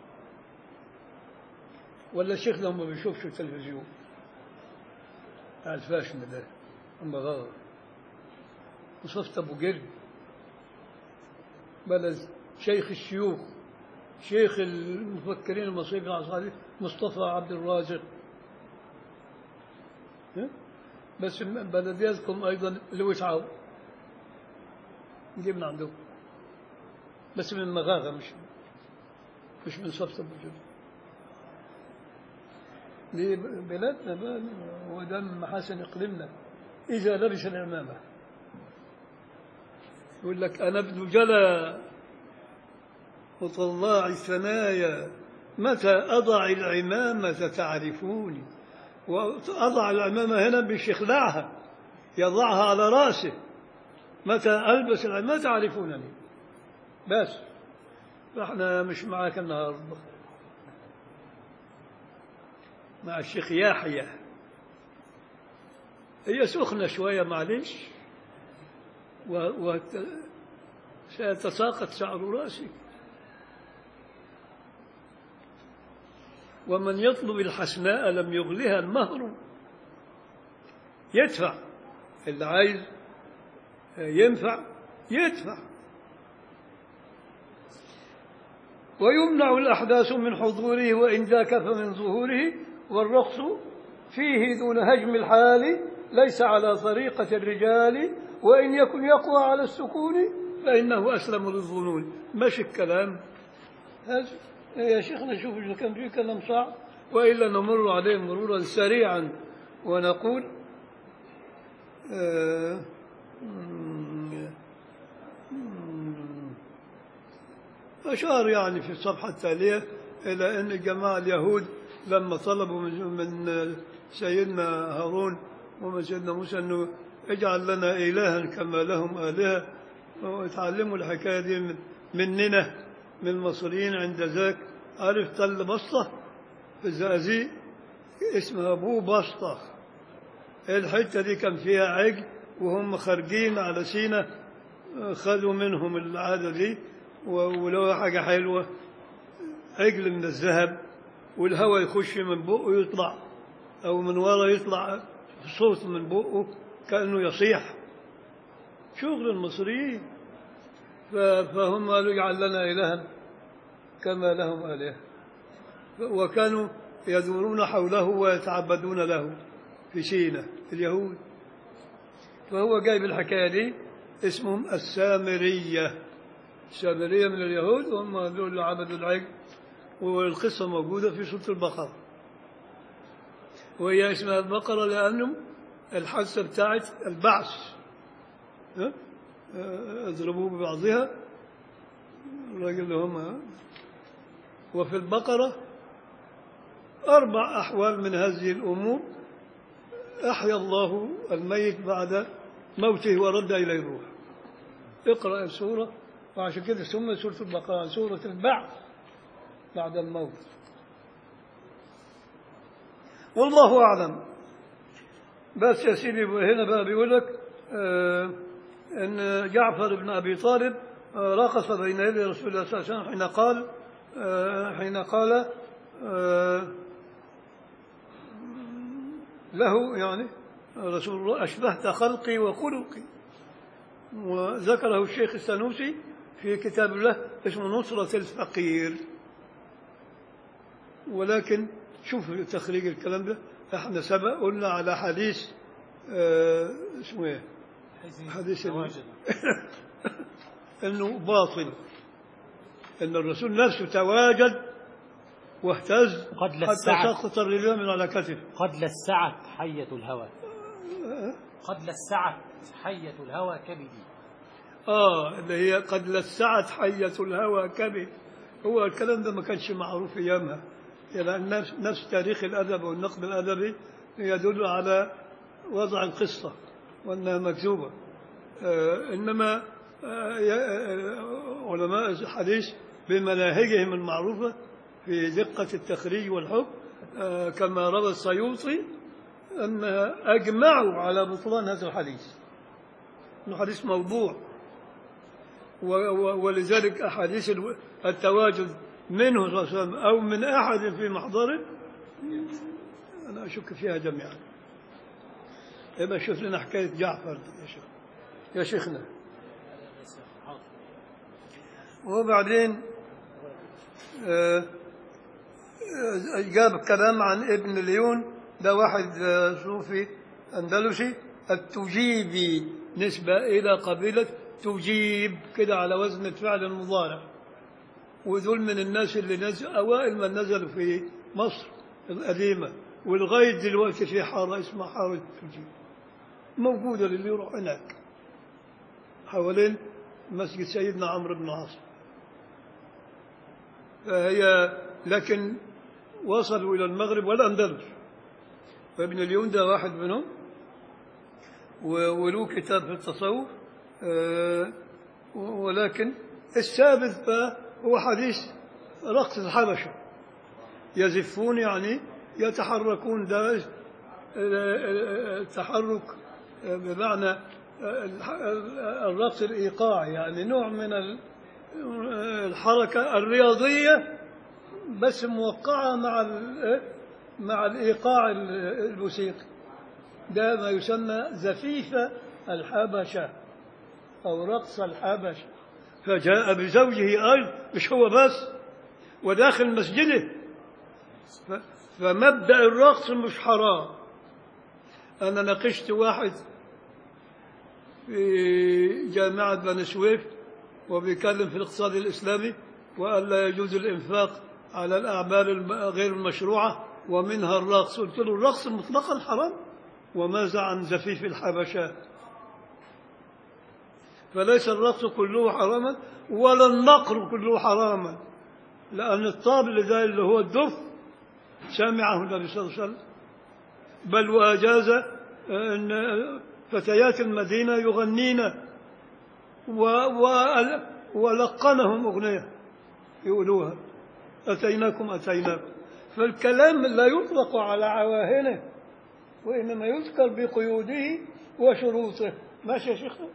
ولا الشيخ ده ما بيشوفش التلفزيون بتاع الفاشن ده اما غلط وصفت ابو جري بلد شيخ الشيوخ شيخ المفكرين المصريين العصاري مصطفى عبد الرازق ها؟ بس بلدياتكم ايضا لويس عاو دي من عندهم بس من مغاغة مش مش من صفت ابو جري دي بلادنا بقى وده من محاسن اقليمنا اذا لبس العمامه يقول لك أنا ابن جلا وطلاع الثنايا متى أضع العمامة تعرفوني وأضع العمامة هنا مش يخلعها يضعها على رأسه متى ألبس العمامة تعرفونني بس احنا مش معاك النهارده مع الشيخ يحيى هي سخنة شوية معلش و... و... سيتساقط شعر رأسك ومن يطلب الحسناء لم يغلها المهر يدفع اللي عايز ينفع يدفع ويمنع الأحداث من حضوره وإن ذاك فمن ظهوره والرقص فيه دون هجم الحال ليس على طريقة الرجال وإن يكن يقوى على السكون فإنه أسلم للظنون ماشي الكلام هذا يا شيخنا شوف إذا كان في كلام صعب وإلا نمر عليه مرورا سريعا ونقول آه، مم، مم، أشار يعني في الصفحة التالية إلى أن جماعة اليهود لما طلبوا من من سيدنا هارون ومن سيدنا موسى أنه اجعل لنا إلها كما لهم آلهة وتعلموا الحكاية دي من مننا من المصريين عند ذاك عارف تل بسطة في الزقازيق اسمها أبو بسطة الحتة دي كان فيها عجل وهم خارجين على سينا خدوا منهم العادة دي ولو حاجة حلوة عجل من الذهب والهواء يخش من بقه يطلع أو من ورا يطلع صوت من بقه كأنه يصيح شغل المصريين ف- فهم قالوا اجعل لنا إلها كما لهم آلهة وكانوا يدورون حوله ويتعبدون له في سينا اليهود فهو جايب الحكاية دي اسمهم السامرية السامرية من اليهود وهم دول اللي عبدوا العجل والقصة موجودة في سورة البقرة وهي اسمها البقرة لأنه الحادثة بتاعت البعث ها؟ آه، اضربوه ببعضها الراجل اللي هم وفي البقرة أربع أحوال من هذه الأمور أحيا الله الميت بعد موته ورد إليه الروح اقرأ السورة وعشان كده سمي سورة البقرة سورة البعث بعد الموت والله أعلم بس يا سيدي هنا بقى بيقول لك آه ان جعفر بن ابي طالب آه رقص بين يدي رسول الله صلى الله عليه وسلم حين قال آه حين قال آه له يعني رسول الله اشبهت خلقي وخلقي وذكره الشيخ السنوسي في كتاب له اسمه نصرة الفقير ولكن شوف تخريج الكلام ده احنا سبق قلنا على حديث آه اسمه ايه حديث ال- انه باطل ان الرسول نفسه تواجد واهتز قد حتى لسعت سقط الرجال من على كتفه قد لسعت حية الهوى قد لسعت حية الهوى كبدي اه اللي هي قد لسعت حية الهوى كبد هو الكلام ده ما كانش معروف ايامها يعني نفس, نفس تاريخ الادب والنقد الادبي يدل على وضع القصه وانها مكذوبه آه انما آه ي- آه، علماء الحديث بمناهجهم المعروفه في دقه التخريج والحكم آه كما روى السيوطي ان اجمعوا على بطلان هذا الحديث انه حديث موضوع و- و- ولذلك أحاديث الو- التواجد منه صلى الله عليه وسلم أو من أحد في محضره أنا أشك فيها جميعا يبقى شوف لنا حكاية جعفر دي يا شيخ يا شيخنا وبعدين آه، آه، جاب كلام عن ابن ليون ده واحد آه، صوفي أندلسي التجيبي نسبة إلى قبيلة تجيب كده على وزن الفعل المضارع ودول من الناس اللي نزل أوائل من نزلوا في مصر القديمة ولغاية دلوقتي في حارة اسمها حارة تجيب موجودة للي يروح هناك حوالين مسجد سيدنا عمرو بن العاص فهي لكن وصلوا إلى المغرب والأندلس وابن اليون ده واحد منهم و- وله كتاب في التصوف آه، ولكن الثابت بقى هو حديث رقص الحبشة يزفون يعني يتحركون ده آه، آه، التحرك آه، بمعنى آه، الح- آه، الرقص الإيقاعي يعني نوع من ال- آه، الحركة الرياضية بس موقعة مع ال- مع الإيقاع ال- الموسيقي ده ما يسمى زفيف الحبشة أو رقص الحبشة فجاء بزوجه أيضا مش هو بس وداخل مسجده ف- فمبدأ الرقص مش حرام أنا ناقشت واحد في جامعة بني سويف وبيتكلم في الاقتصاد الإسلامي وقال لا يجوز الإنفاق على الأعمال الم- غير المشروعة ومنها الرقص قلت له الرقص مطلقا حرام وماذا عن زفيف الحبشات فليس الرقص كله حراما ولا النقر كله حراما لأن الطابل ده اللي هو الدف سمعه النبي صلى الله عليه وسلم بل وأجاز أن فتيات المدينة يغنين و و ولقنهم أغنية يقولوها أتيناكم أتيناكم فالكلام لا يطلق على عواهنه وإنما يذكر بقيوده وشروطه ماشي يا شيخنا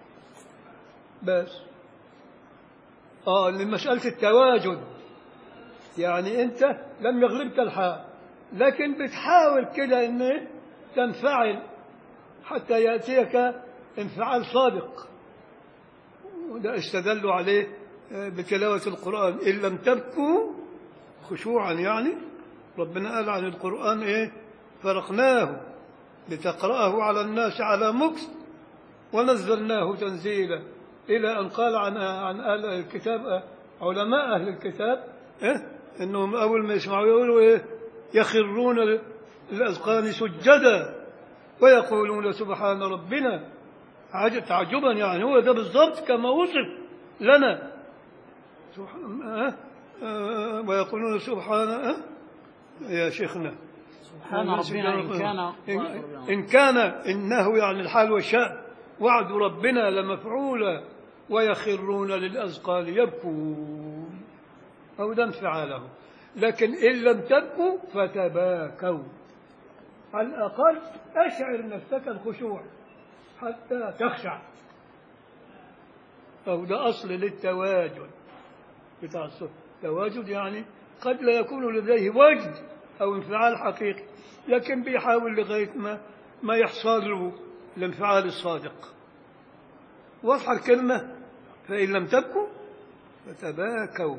بس آه لمسألة التواجد يعني أنت لم يغلبك الحال لكن بتحاول كده أن تنفعل حتى يأتيك انفعال صادق وده استدلوا عليه آه، بتلاوة القرآن إن لم تبكوا خشوعا يعني ربنا قال عن القرآن إيه فرقناه لتقرأه على الناس على مكس ونزلناه تنزيلا إلى أن قال عن عن أهل الكتاب علماء أهل الكتاب إيه؟ إنهم أول ما يسمعوا يقولوا إيه يخرون الأذقان سجدا ويقولون سبحان ربنا عجب تعجبا يعني هو ده بالضبط كما وصف لنا سبحان آه آه ويقولون سبحان آه يا شيخنا سبحان ربنا إن كان إن- إن كان إنه يعني الحال والشأن وعد ربنا لمفعولا ويخرون للأذقان يبكون أو ده انفعاله لكن إن لم تبكوا فتباكوا على الأقل أشعر نفسك الخشوع حتى تخشع أو ده أصل للتواجد بتاع الصوت تواجد يعني قد لا يكون لديه وجد أو انفعال حقيقي لكن بيحاول لغاية ما ما يحصل له الانفعال الصادق واضحة الكلمة فإن لم تبكوا فتباكوا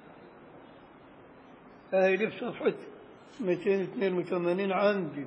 هاي دي في صفحة 282 عندي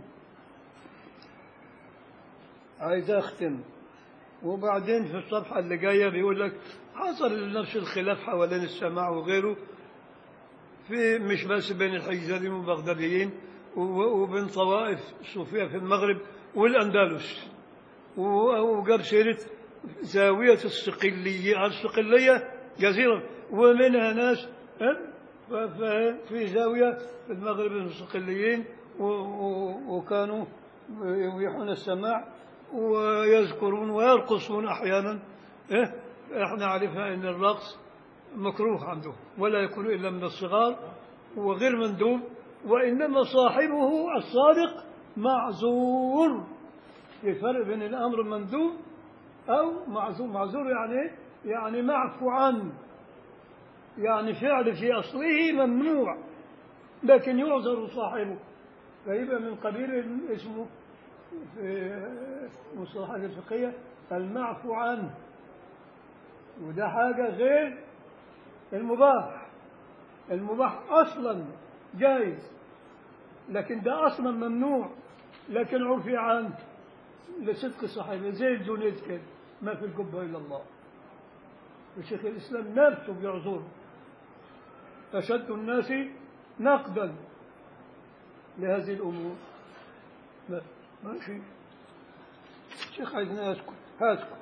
عايز أختم وبعدين في الصفحة اللي جاية بيقول لك حصل نفس الخلاف حوالين السماع وغيره في مش بس بين الحجازيين والبغداديين و- وبين طوائف الصوفية في المغرب والأندلس و- وجاب سيرة زاوية الصقلية الصقلية جزيرة ومنها ناس ها؟ ف- ف- في زاوية في المغرب الصقليين و- و- وكانوا يوحون السماع ويذكرون ويرقصون أحيانا إيه؟ احنا عرفنا ان الرقص مكروه عنده ولا يكون الا من الصغار وغير مندوب وانما صاحبه الصادق معذور في فرق بين الامر مندوب او معذور معذور يعني إيه؟ يعني معفو عنه يعني فعل في اصله ممنوع لكن يعذر صاحبه فيبقى من قبيل اسمه في المصطلحات الفقهيه المعفو عنه وده حاجة غير المباح المباح أصلا جائز لكن ده أصلا ممنوع لكن عفي عنه لصدق صاحبه زي الجنيد كده ما في القبة إلا الله وشيخ الإسلام نفسه بيعذره أشد الناس نقدا لهذه الأمور ما ماشي الشيخ عايزنا أسكت هاسكت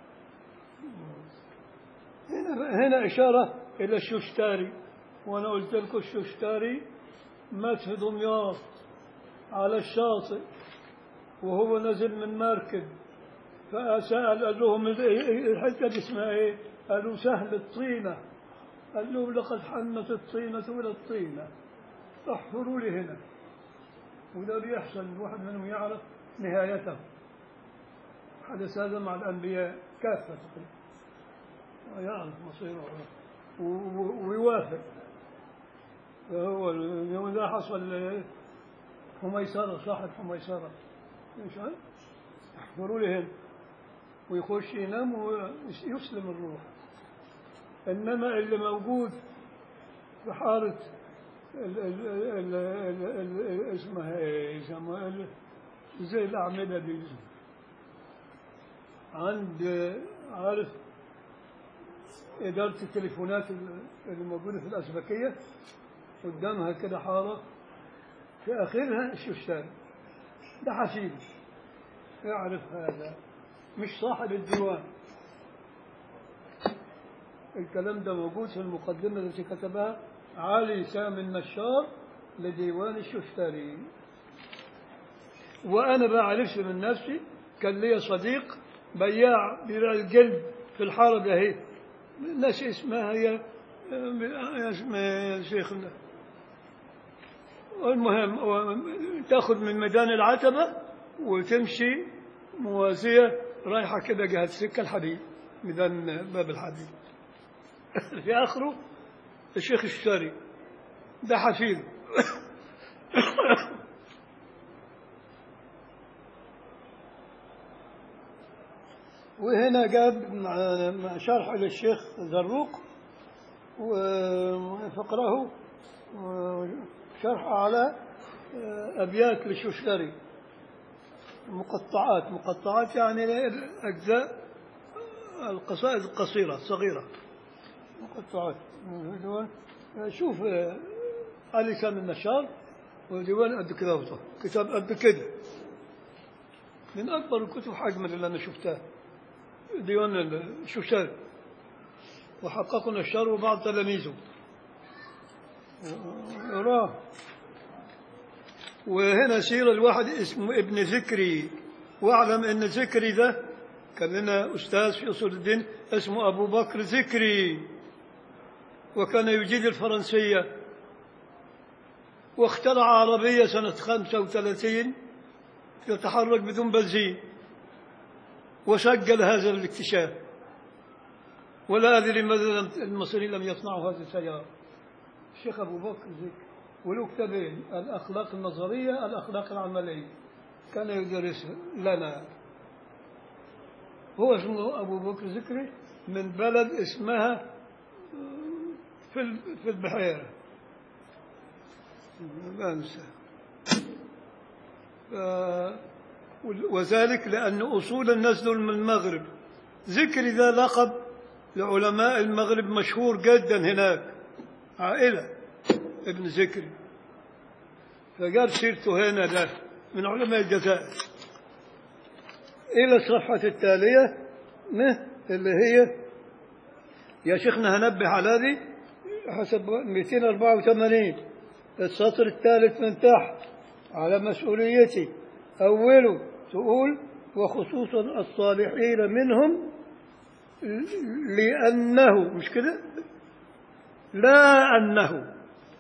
هنا هنا إشارة إلى الششتاري وأنا قلت لكم الششتاري مات في دمياط على الشاطئ وهو نزل من مركب فسأل قال لهم الحتة دي اسمها إيه؟ قالوا سهل الطينة قال لهم لقد حنت الطينة إلى الطينة احفروا لي هنا وده بيحصل الواحد منهم يعرف نهايته حدث هذا مع الأنبياء كافة تقريبا ويعرف مصيره و- و- ويوافق فهو اليوم ده حصل حميسرة صاحب حميسرة ايش قال؟ احفروا لي هنا ويخش ينام ويسلم الروح انما اللي موجود في حارة ال- ال- ال- ال- ال- اسمها ايه يسموها ال- زي الأعمدة دي عند عارف إدارة التليفونات اللي موجودة في الأسبكية قدامها كده حارة في آخرها الشوشان ده حسيب يعرف هذا مش صاحب الديوان الكلام ده موجود في المقدمة التي كتبها علي سامي النشار لديوان الشفتري وأنا بعرفش من نفسي كان لي صديق بياع بيبيع الجلد في الحارة ده هي ناس اسمها هي اسمها يا شيخنا المهم تاخذ من ميدان العتبة وتمشي موازية رايحة كده جهة سكة الحديد ميدان باب الحديد في آخره الشيخ الشاري ده حفيد وهنا جاب مع- مع شرح للشيخ زروق وفقره شرح على أبيات للشوشتري مقطعات مقطعات يعني أجزاء القصائد القصيرة الصغيرة مقطعات ديوان شوف آه، علي سامي النشار وديوان قد كده وطه. كتاب قد كده من أكبر الكتب حجما اللي أنا شفتها ديوان الشوشتري وحققوا النشار وبعض تلاميذه يراه وهنا سيرة الواحد اسمه ابن ذكري واعلم ان ذكري ده كان لنا استاذ في اصول الدين اسمه ابو بكر ذكري وكان يجيد الفرنسية واخترع عربية سنة 35 تتحرك بدون بنزين وسجل هذا الاكتشاف ولا أدري لماذا لم- المصريين لم يصنعوا هذه السيارة الشيخ أبو بكر ذكري وله كتابين الأخلاق النظرية الأخلاق العملية كان يدرس لنا هو اسمه أبو بكر ذكري من بلد اسمها في ال- في البحيرة لا أنسى ف- وذلك لأن أصول النزل من المغرب ذكر ذا لقب لعلماء المغرب مشهور جدا هناك عائلة ابن ذكري فجاب سيرته هنا ده من علماء الجزائر إلى الصفحة التالية نه اللي هي يا شيخنا هنبه على دي حسب 284 السطر الثالث من تحت على مسؤوليتي أوله تقول وخصوصا الصالحين منهم لأنه مش كده لا أنه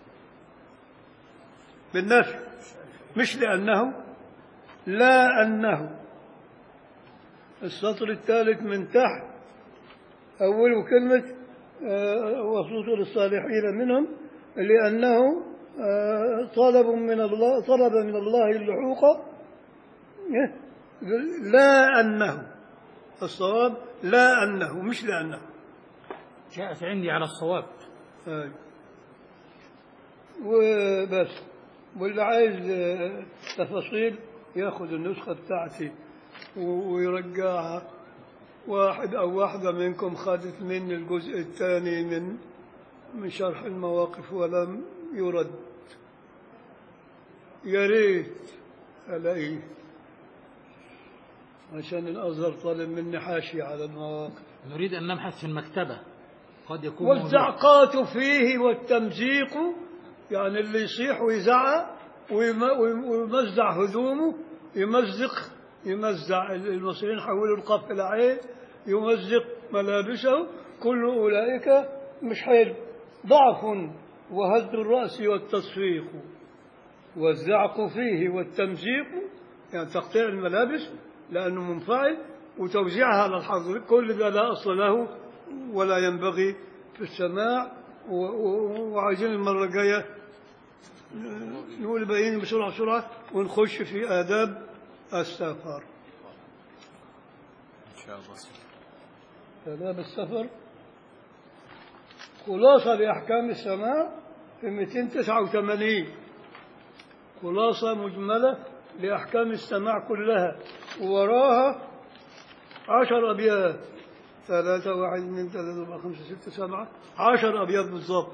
بالنفي مش لأنه لا أنه السطر الثالث من تحت أول كلمة آه، وخصوصا الصالحين منهم لأنه آه، طلب من الله طلب من الله اللحوق إيه؟ لا أنه الصواب لا أنه مش لأنه جاءت عندي على الصواب آه. وبس واللي عايز آه، تفاصيل ياخذ النسخة بتاعتي و- ويرجعها واحد أو واحدة منكم خدت مني الجزء الثاني من من شرح المواقف ولم يرد يا ريت ألاقيه عشان الأزهر طالب مني حاشية على المواقف نريد أن نبحث في المكتبة قد يكون موجود. والزعقات فيه والتمزيق يعني اللي يصيح ويزعق ويم- ويم- ويمزع هدومه يمزق يمزع المصريين حولوا القاف إلى عين يمزق ملابسه كل أولئك مش حلو ضعف وهز الرأس والتصفيق والزعق فيه والتمزيق يعني تقطيع الملابس لأنه منفعل وتوزيعها على الحظ كل ده لا أصل له ولا ينبغي في السماع و- و- وعايزين المرة الجاية آه، نقول باين بسرعة بسرعة ونخش في آداب السفر إن شاء الله آداب السفر خلاصة لأحكام السماع في 289 خلاصة مجملة لأحكام السماع كلها ووراها عشر أبيات ثلاثة واحد اثنين ثلاثة أربعة خمسة ستة سبعة عشر أبيات بالضبط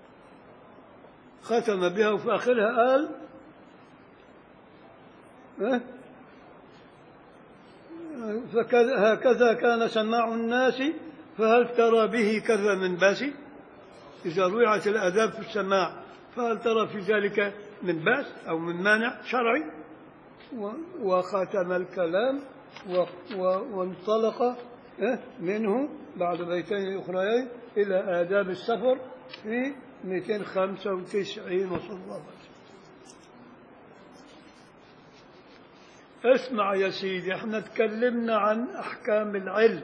ختم بها وفي آخرها قال ها؟ فكذا هكذا كان سماع الناس فهل ترى به كذا من باس إذا روعت الآداب في السماع فهل ترى في ذلك من باس أو من مانع شرعي و- وختم الكلام و- و- وانطلق اه، منه بعد بيتين أخريين إلى آداب السفر في 295 وصلى الله عليه وسلم اسمع يا سيدي احنا تكلمنا عن احكام العلم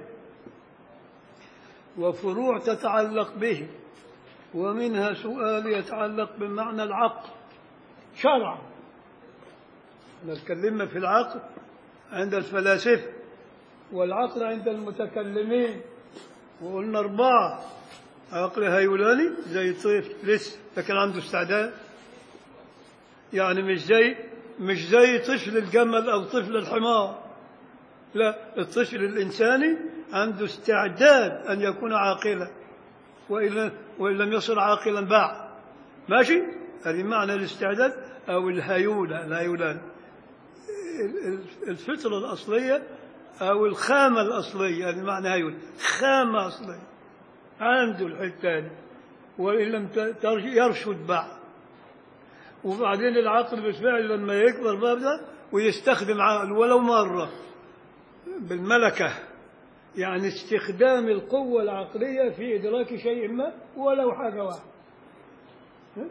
وفروع تتعلق به ومنها سؤال يتعلق بمعنى العقل شرعا احنا تكلمنا في العقل عند الفلاسفه والعقل عند المتكلمين وقلنا اربعه عقل هيولاني زي طفل لسه لكن عنده استعداد يعني مش زي مش زي طفل الجمل او طفل الحمار لا الطفل الانساني عنده استعداد ان يكون عاقلا وإن وان لم يصل عاقلا بعد ماشي هذه معنى الاستعداد او الهيوله الهيولان ال- ال- الفطره الاصليه او الخامه الاصليه هذه معنى هيول خامه اصليه عنده الحتة وإن لم ت- ترش- يرشد بعد وبعدين العقل بالفعل لما يكبر بقى ده ويستخدم عقله ولو مرة بالملكة يعني استخدام القوة العقلية في إدراك شيء ما ولو حاجة واحدة ها؟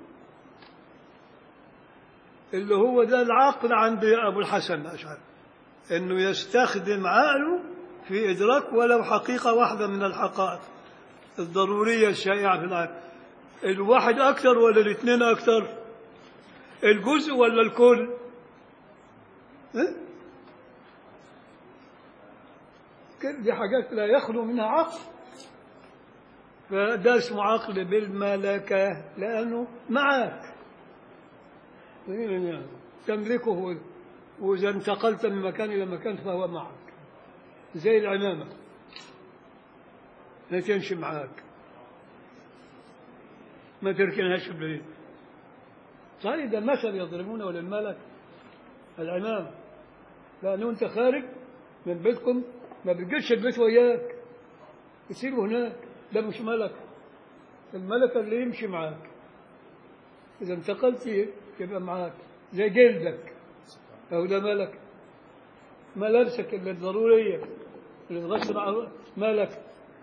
اللي هو ده العقل عند أبو الحسن الأشعري إنه يستخدم عقله في إدراك ولو حقيقة واحدة من الحقائق الضرورية الشائعة في العالم الواحد أكثر ولا الاثنين أكثر الجزء ولا الكل ها؟ كل دي حاجات لا يخلو منها عقل فده اسمه عقل بالملكة لأنه معك تملكه وإذا انتقلت من مكان إلى مكان فهو معك زي العمامة لا تمشي معاك ما تركنهاش في البيت صحيح ده مثل يضربونه للملك العمام لأنه أنت خارج من بيتكم ما بتجيش البيت وياك تسيبه هناك ده مش ملك الملك اللي يمشي معاك إذا انتقلت يبقى معاك زي جلدك أو ده ملك ملابسك اللي الضرورية اللي تغسل على مالك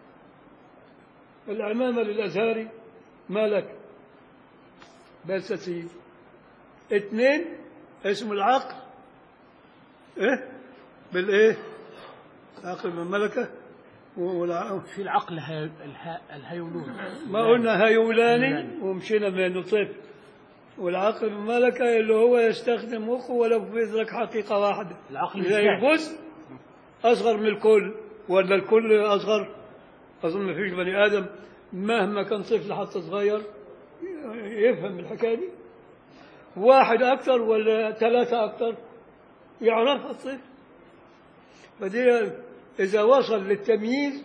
العمامة للأزهري مالك بس سيد اثنين اسم العقل ايه بالايه عقل بالملكة والع... في العقل هي... الها... الهيولون ما قلنا هيولاني هيولاني. ومشينا منه طفل والعقل بالملكة اللي هو يستخدم مخه ولو في إدراك حقيقة واحدة العقل زي بالفعل. الجزء أصغر من الكل ولا الكل أصغر أظن ما فيش بني آدم مهما كان طفل حتى صغير يفهم الحكاية دي واحد أكثر ولا ثلاثة أكثر يعرفها الطفل فدي إذا وصل للتمييز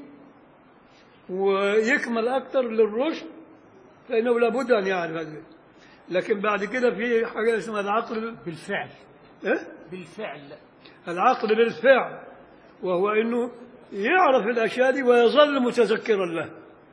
ويكمل أكثر للرشد فإنه لابد أن يعرف هذا لكن بعد كده في حاجة اسمها العقل بالفعل إيه؟ بالفعل العقل بالفعل وهو انه يعرف الاشياء دي ويظل متذكرا لها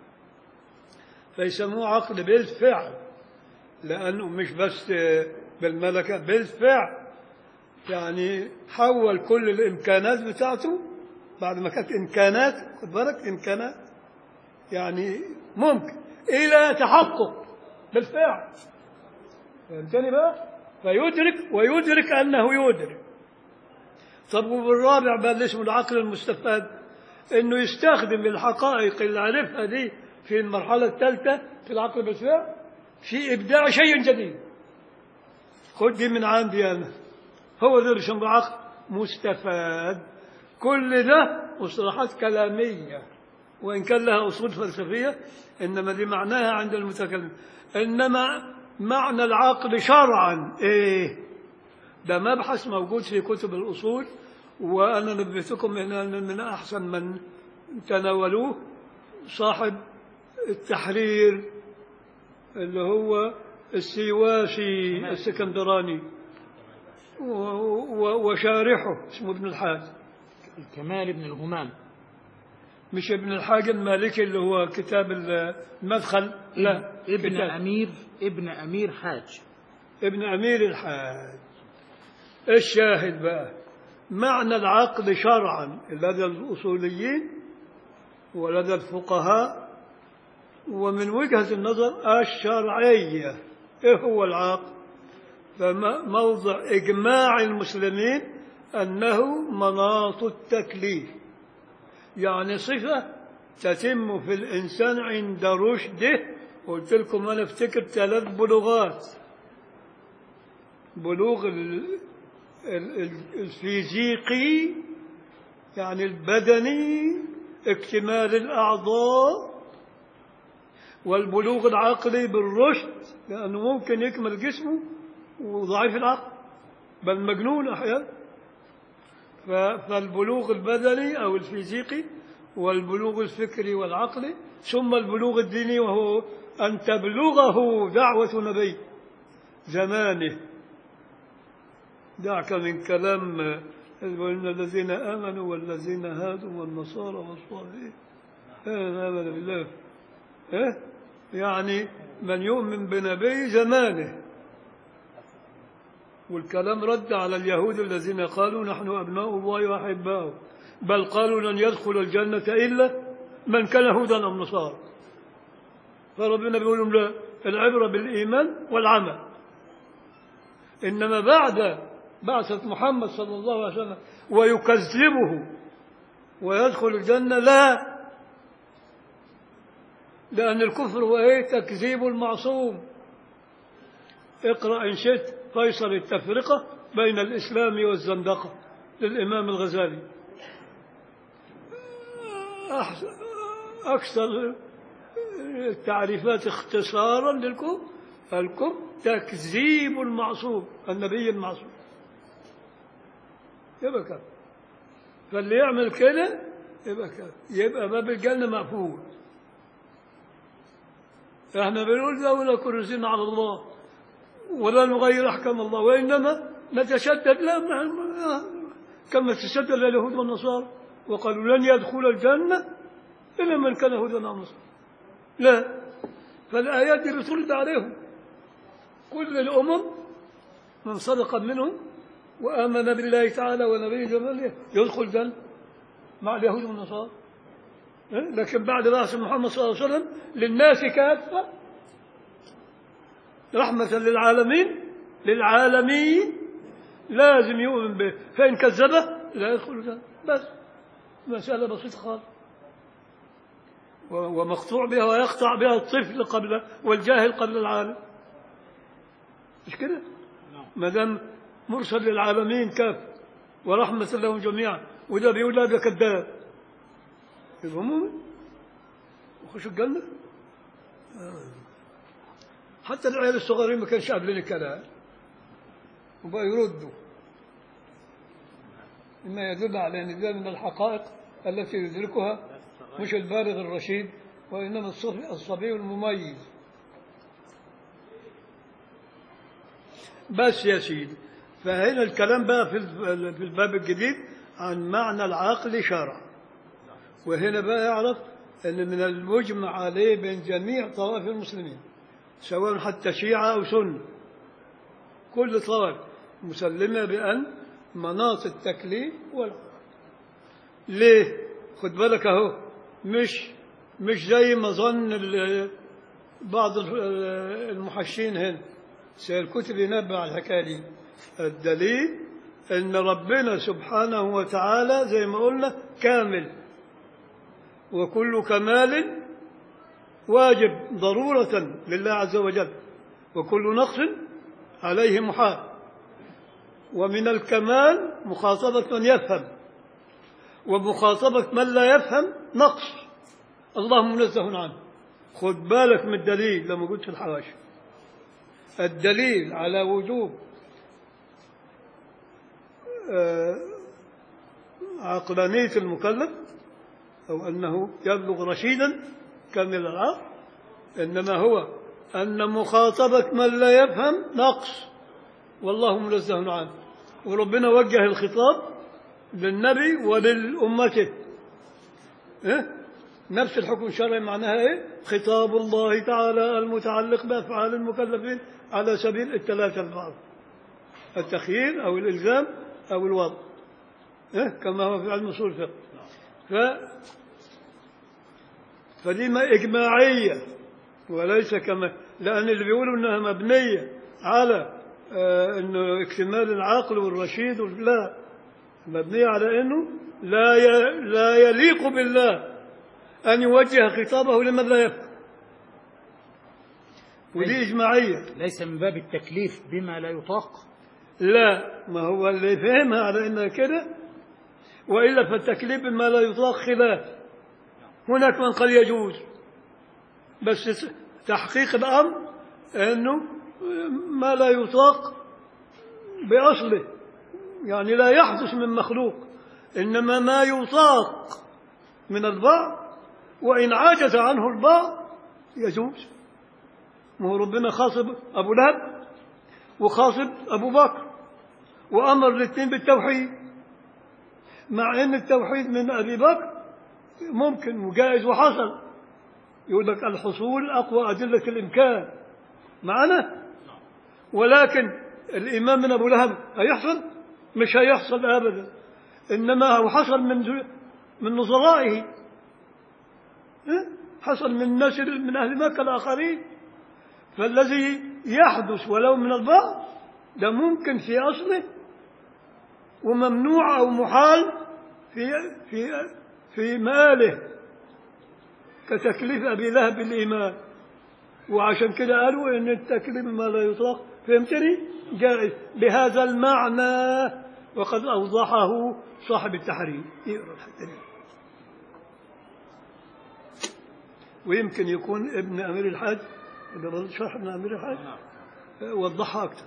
فيسموه عقل بالفعل لانه مش بس بالملكه بالفعل يعني حول كل الامكانات بتاعته بعد ما كانت امكانات خد بالك امكانات يعني ممكن الى تحقق بالفعل فهمتني بقى فيدرك ويدرك انه يدرك طب وبالرابع بقى اللي اسمه العقل المستفاد انه يستخدم الحقائق اللي عرفها دي في المرحله الثالثه في العقل بالفعل في ابداع شيء جديد خد دي من عندي انا هو ده اللي اسمه عقل مستفاد كل ده مصطلحات كلاميه وإن كان لها أصول فلسفية إنما دي معناها عند المتكلم إنما معنى العقل شرعا إيه ده مبحث موجود في كتب الأصول وأنا نبهتكم إن من أحسن من تناولوه صاحب التحرير اللي هو السيواسي السكندراني و- و- وشارحه اسمه ابن الحاج كمال بن الهمام مش ابن الحاج المالكي اللي هو كتاب المدخل لا ابن كتاب أمير ابن أمير حاج ابن أمير الحاج الشاهد بقى معنى العقد شرعا لدى الأصوليين ولدى الفقهاء ومن وجهة النظر الشرعية إيه هو العقد فموضع إجماع المسلمين أنه مناط التكليف يعني صفة تتم في الإنسان عند رشده قلت لكم أنا افتكر ثلاث بلوغات بلوغ ال- ال- ال- الفيزيقي يعني البدني اكتمال الأعضاء والبلوغ العقلي بالرشد لأنه ممكن يكمل جسمه وضعيف العقل بل مجنون أحيانا ف- فالبلوغ البدني أو الفيزيقي والبلوغ الفكري والعقلي ثم البلوغ الديني وهو أن تبلغه دعوة نبي زمانه دعك من كلام وإن الذين آمنوا والذين هادوا والنصارى والصالحين من آمن بالله إيه؟ يعني من يؤمن بنبي زمانه والكلام رد على اليهود الذين قالوا نحن أبناء الله وأحباؤه بل قالوا لن يدخل الجنة إلا من كان هودا أو نصارى فربنا بيقول لهم لا العبرة بالإيمان والعمل إنما بعد بعثة محمد صلى الله عليه وسلم ويكذبه ويدخل الجنة لا لأن الكفر هو إيه تكذيب المعصوم اقرأ إن شئت فيصل التفرقة بين الإسلام والزندقة للإمام الغزالي أحسن أكثر التعريفات اختصارا للكفر الكفر تكذيب المعصوم النبي المعصوم يبقى كده فاللي يعمل كده يبقى كده يبقى باب الجنة مقفول احنا بنقول لولا كرسينا على الله ولا نغير احكام الله وانما نتشدد لا ما- كما تشدد اليهود والنصارى وقالوا لن يدخل الجنه الا من كان هودا او نصارى لا فالايات دي بترد عليهم كل الامم من صدق منهم وامن بالله تعالى ونبيه جماله يدخل الجنه مع اليهود والنصارى إيه؟ لكن بعد بعث محمد صلى الله عليه وسلم للناس كافة رحمة للعالمين للعالمين لازم يؤمن به فإن كذبه لا يدخل الجنة بس مسألة بسيطة خالص و- ومقطوع بها ويقطع بها الطفل قبل والجاهل قبل العالم مش كده ما دام مرسل للعالمين كافة ورحمة لهم جميعا وده بيقول لا ده كذاب يبقى مؤمن وخش الجنة آه. حتى العيال الصغيرين ما كانش قابلين الكلام وبقى يردوا مما يدل على ان ده من الحقائق التي يدركها مش البالغ الرشيد وانما الصبي الصبي المميز بس يا سيدي فهنا الكلام بقى في ال- في الباب الجديد عن معنى العقل شرعا وهنا بقى يعرف ان من المجمع عليه بين جميع طوائف المسلمين سواء حتى شيعة أو سنة كل طائف مسلمة بأن مناط التكليف والعقل ليه؟ خد بالك أهو مش مش زي ما ظن ال- بعض ال- المحشين هنا سيركتب ينبه على الحكاية دي الدليل أن ربنا سبحانه وتعالى زي ما قلنا كامل وكل كمال واجب ضرورة لله عز وجل وكل نقص عليه محال ومن الكمال مخاطبة من يفهم ومخاطبة من لا يفهم نقص الله منزه عنه خد بالك من الدليل لما قلت الحواشي الدليل على وجوب آه، عقلانية المكلف أو أنه يبلغ رشيدا كامل العقل إنما هو أن مخاطبة من لا يفهم نقص والله منزه عنه وربنا وجه الخطاب للنبي وللأمته إيه؟ نفس الحكم الشرعي معناها إيه؟ خطاب الله تعالى المتعلق بأفعال المكلفين على سبيل الثلاثة البعض التخيير أو الإلزام أو الوضع إيه؟ كما هو في علم أصول الفقه ف... فدي ما إجماعية وليس كما لأن اللي بيقولوا إنها مبنية على آه إنه اكتمال العقل والرشيد وال- لا مبنية على إنه لا ي... لا يليق بالله أن يوجه خطابه لمن لا يفهم ودي إجماعية ليس من باب التكليف بما لا يطاق لا ما هو اللي فهمها على انها كده والا فالتكليف بما لا يطاق خلاف هناك من قال يجوز بس تحقيق الامر انه ما لا يطاق باصله يعني لا يحدث من مخلوق انما ما يطاق من البعض وان عجز عنه البعض يجوز ما هو ربنا خاصب ابو لهب وخاصب أبو بكر وأمر الاثنين بالتوحيد مع أن التوحيد من أبي بكر ممكن وجائز وحصل يقول لك الحصول أقوى أدلة الإمكان معنا ولكن الإيمان من أبو لهب هيحصل مش هيحصل أبدا إنما هو حصل من ذو- من نظرائه ها؟ حصل من الناس من أهل مكة الآخرين فالذي يحدث ولو من البعض ده ممكن في أصله وممنوع أو محال في في في ماله كتكليف أبي لهب بالإيمان وعشان كده قالوا إن التكليف ما لا يطلق فهمتني؟ جائز بهذا المعنى وقد أوضحه صاحب التحرير يقرأ الحتة دي ويمكن يكون ابن أمير الحاج اللي شرح ابن أمير الحاج وضحها أكثر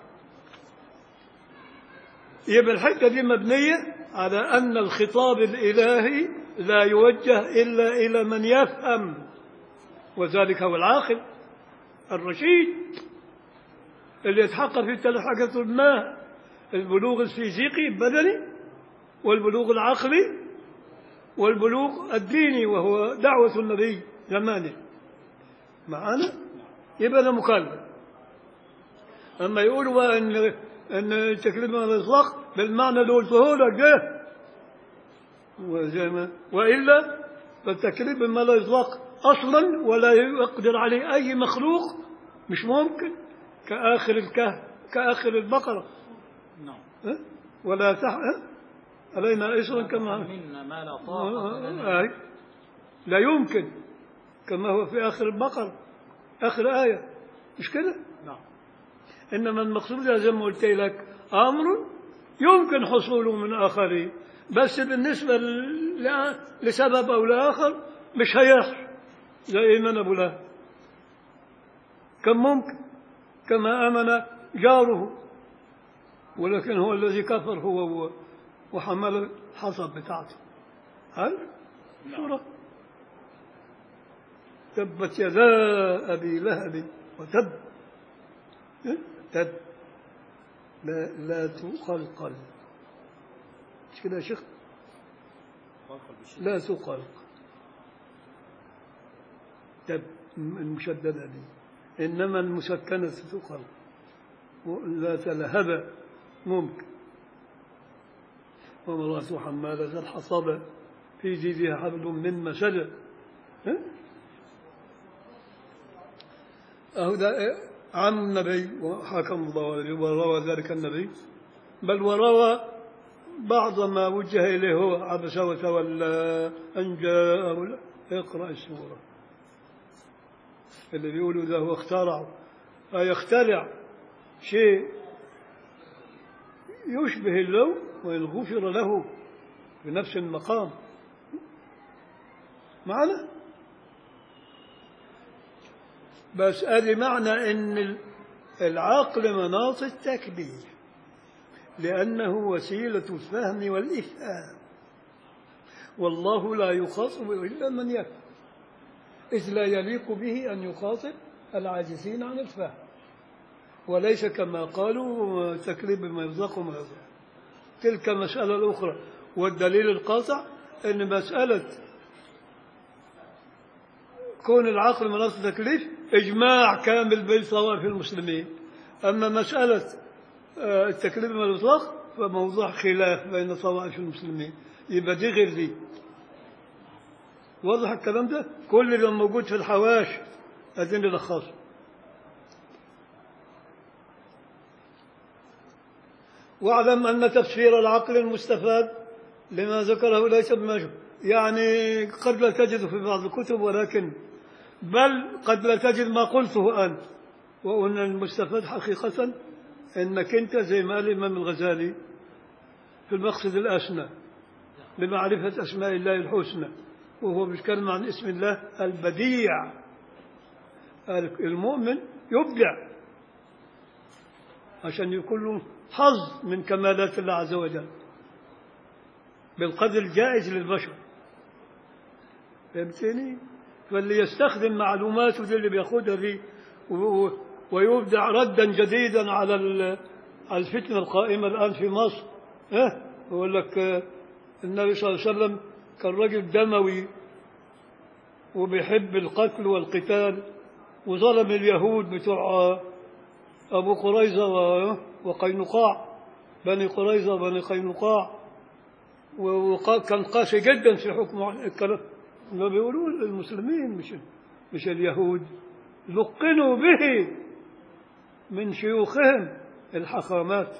يبقى الحتة دي مبنية على أن الخطاب الإلهي لا يوجه إلا إلى من يفهم وذلك هو العاقل الرشيد اللي يتحقق في ثلاث حاجات ما البلوغ الفيزيقي البدني والبلوغ العقلي والبلوغ الديني وهو دعوة النبي زمانه معانا يبقى ده مكلف أما يقولوا بقى إن إن التكليف من الإطلاق بالمعنى اللي قلته لك ده وزي ما وإلا فالتكليف بما لا يطلق أصلا ولا يقدر عليه أي مخلوق مش ممكن كآخر الكهف كآخر البقرة نعم ها؟ ولا تح ها؟ علينا إصرا كما منا ما لا طاقة لنا آه. لا يمكن كما هو في آخر البقرة آخر آية مش كده نعم إنما المقصود زي ما قلت لك أمر يمكن حصوله من آخرين بس بالنسبة ل- لسبب أو لآخر مش هيحصل زي إيمان أبو لهب كم ممكن كما آمن جاره ولكن هو الذي كفر هو و- وحمل الحصب بتاعته هل صورة تبت يدا أبي لهب وتب إيه؟ تب لا لا تقلقل مش كده يا شيخ لا تقلق تب المشددة دي إنما المسكنة تقلق لا تلهب ممكن وامرأة حمالة الحصبة في جيدها حبل من مسد ها؟ أهو ده عن النبي وحكم الله عليه وروى ذلك النبي بل وروى بعض ما وجه إليه هو عبس وتولى أن جاءه ال- اقرأ السورة اللي بيقولوا ده هو اخترع أي يخترع شيء يشبه اللون وإن غفر له في نفس المقام معنا بس ادي معنى ان ال- العقل مناط التكليف لانه وسيله الفهم والافهام والله لا يخاطب الا من يفهم اذ لا يليق به ان يخاطب العاجزين عن الفهم وليس كما قالوا تكليف بما يرزق وما يرزق تلك مسألة الأخرى والدليل القاطع أن مسألة كون العقل مناط تكليف إجماع كامل بين طوائف المسلمين أما مسألة آه، التكليف من الإطلاق فموضوع خلاف بين طوائف المسلمين يبقى دي غير دي واضح الكلام ده كل اللي موجود في الحواش عايزين نلخصه واعلم أن تفسير العقل المستفاد لما ذكره ليس بمجهول يعني قد لا تجد في بعض الكتب ولكن بل قد لا تجد ما قلته أنت وأن المستفاد حقيقة أنك أنت زي ما قال الإمام الغزالي في المقصد الأسنى لمعرفة أسماء الله الحسنى وهو بيتكلم عن اسم الله البديع المؤمن يبدع عشان يكون له حظ من كمالات الله عز وجل بالقدر الجائز للبشر فهمتني؟ فاللي يستخدم معلوماته دي اللي بياخدها دي و- و- ويبدع ردا جديدا على ال- على الفتنه القائمه الان في مصر ها يقول لك آه، النبي صلى الله عليه وسلم كان رجل دموي وبيحب القتل والقتال وظلم اليهود بتوع آه، أبو قريظة و- وقينقاع بني قريظة وبني قينقاع وكان قاسي جدا في حكم الكلام ما بيقولوا المسلمين مش مش اليهود لقنوا به من شيوخهم الحخامات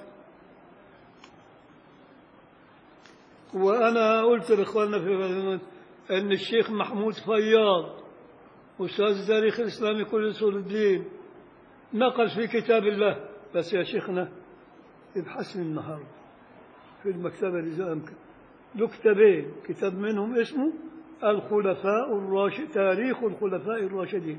وأنا قلت لإخواننا في البرلمان أن الشيخ محمود فياض أستاذ التاريخ الإسلامي كل أصول الدين نقل في كتاب الله بس يا شيخنا ابحث لي النهارده في المكتبة إذا أمكن له كتابين كتاب منهم اسمه الخلفاء الراشد تاريخ الخلفاء الراشدين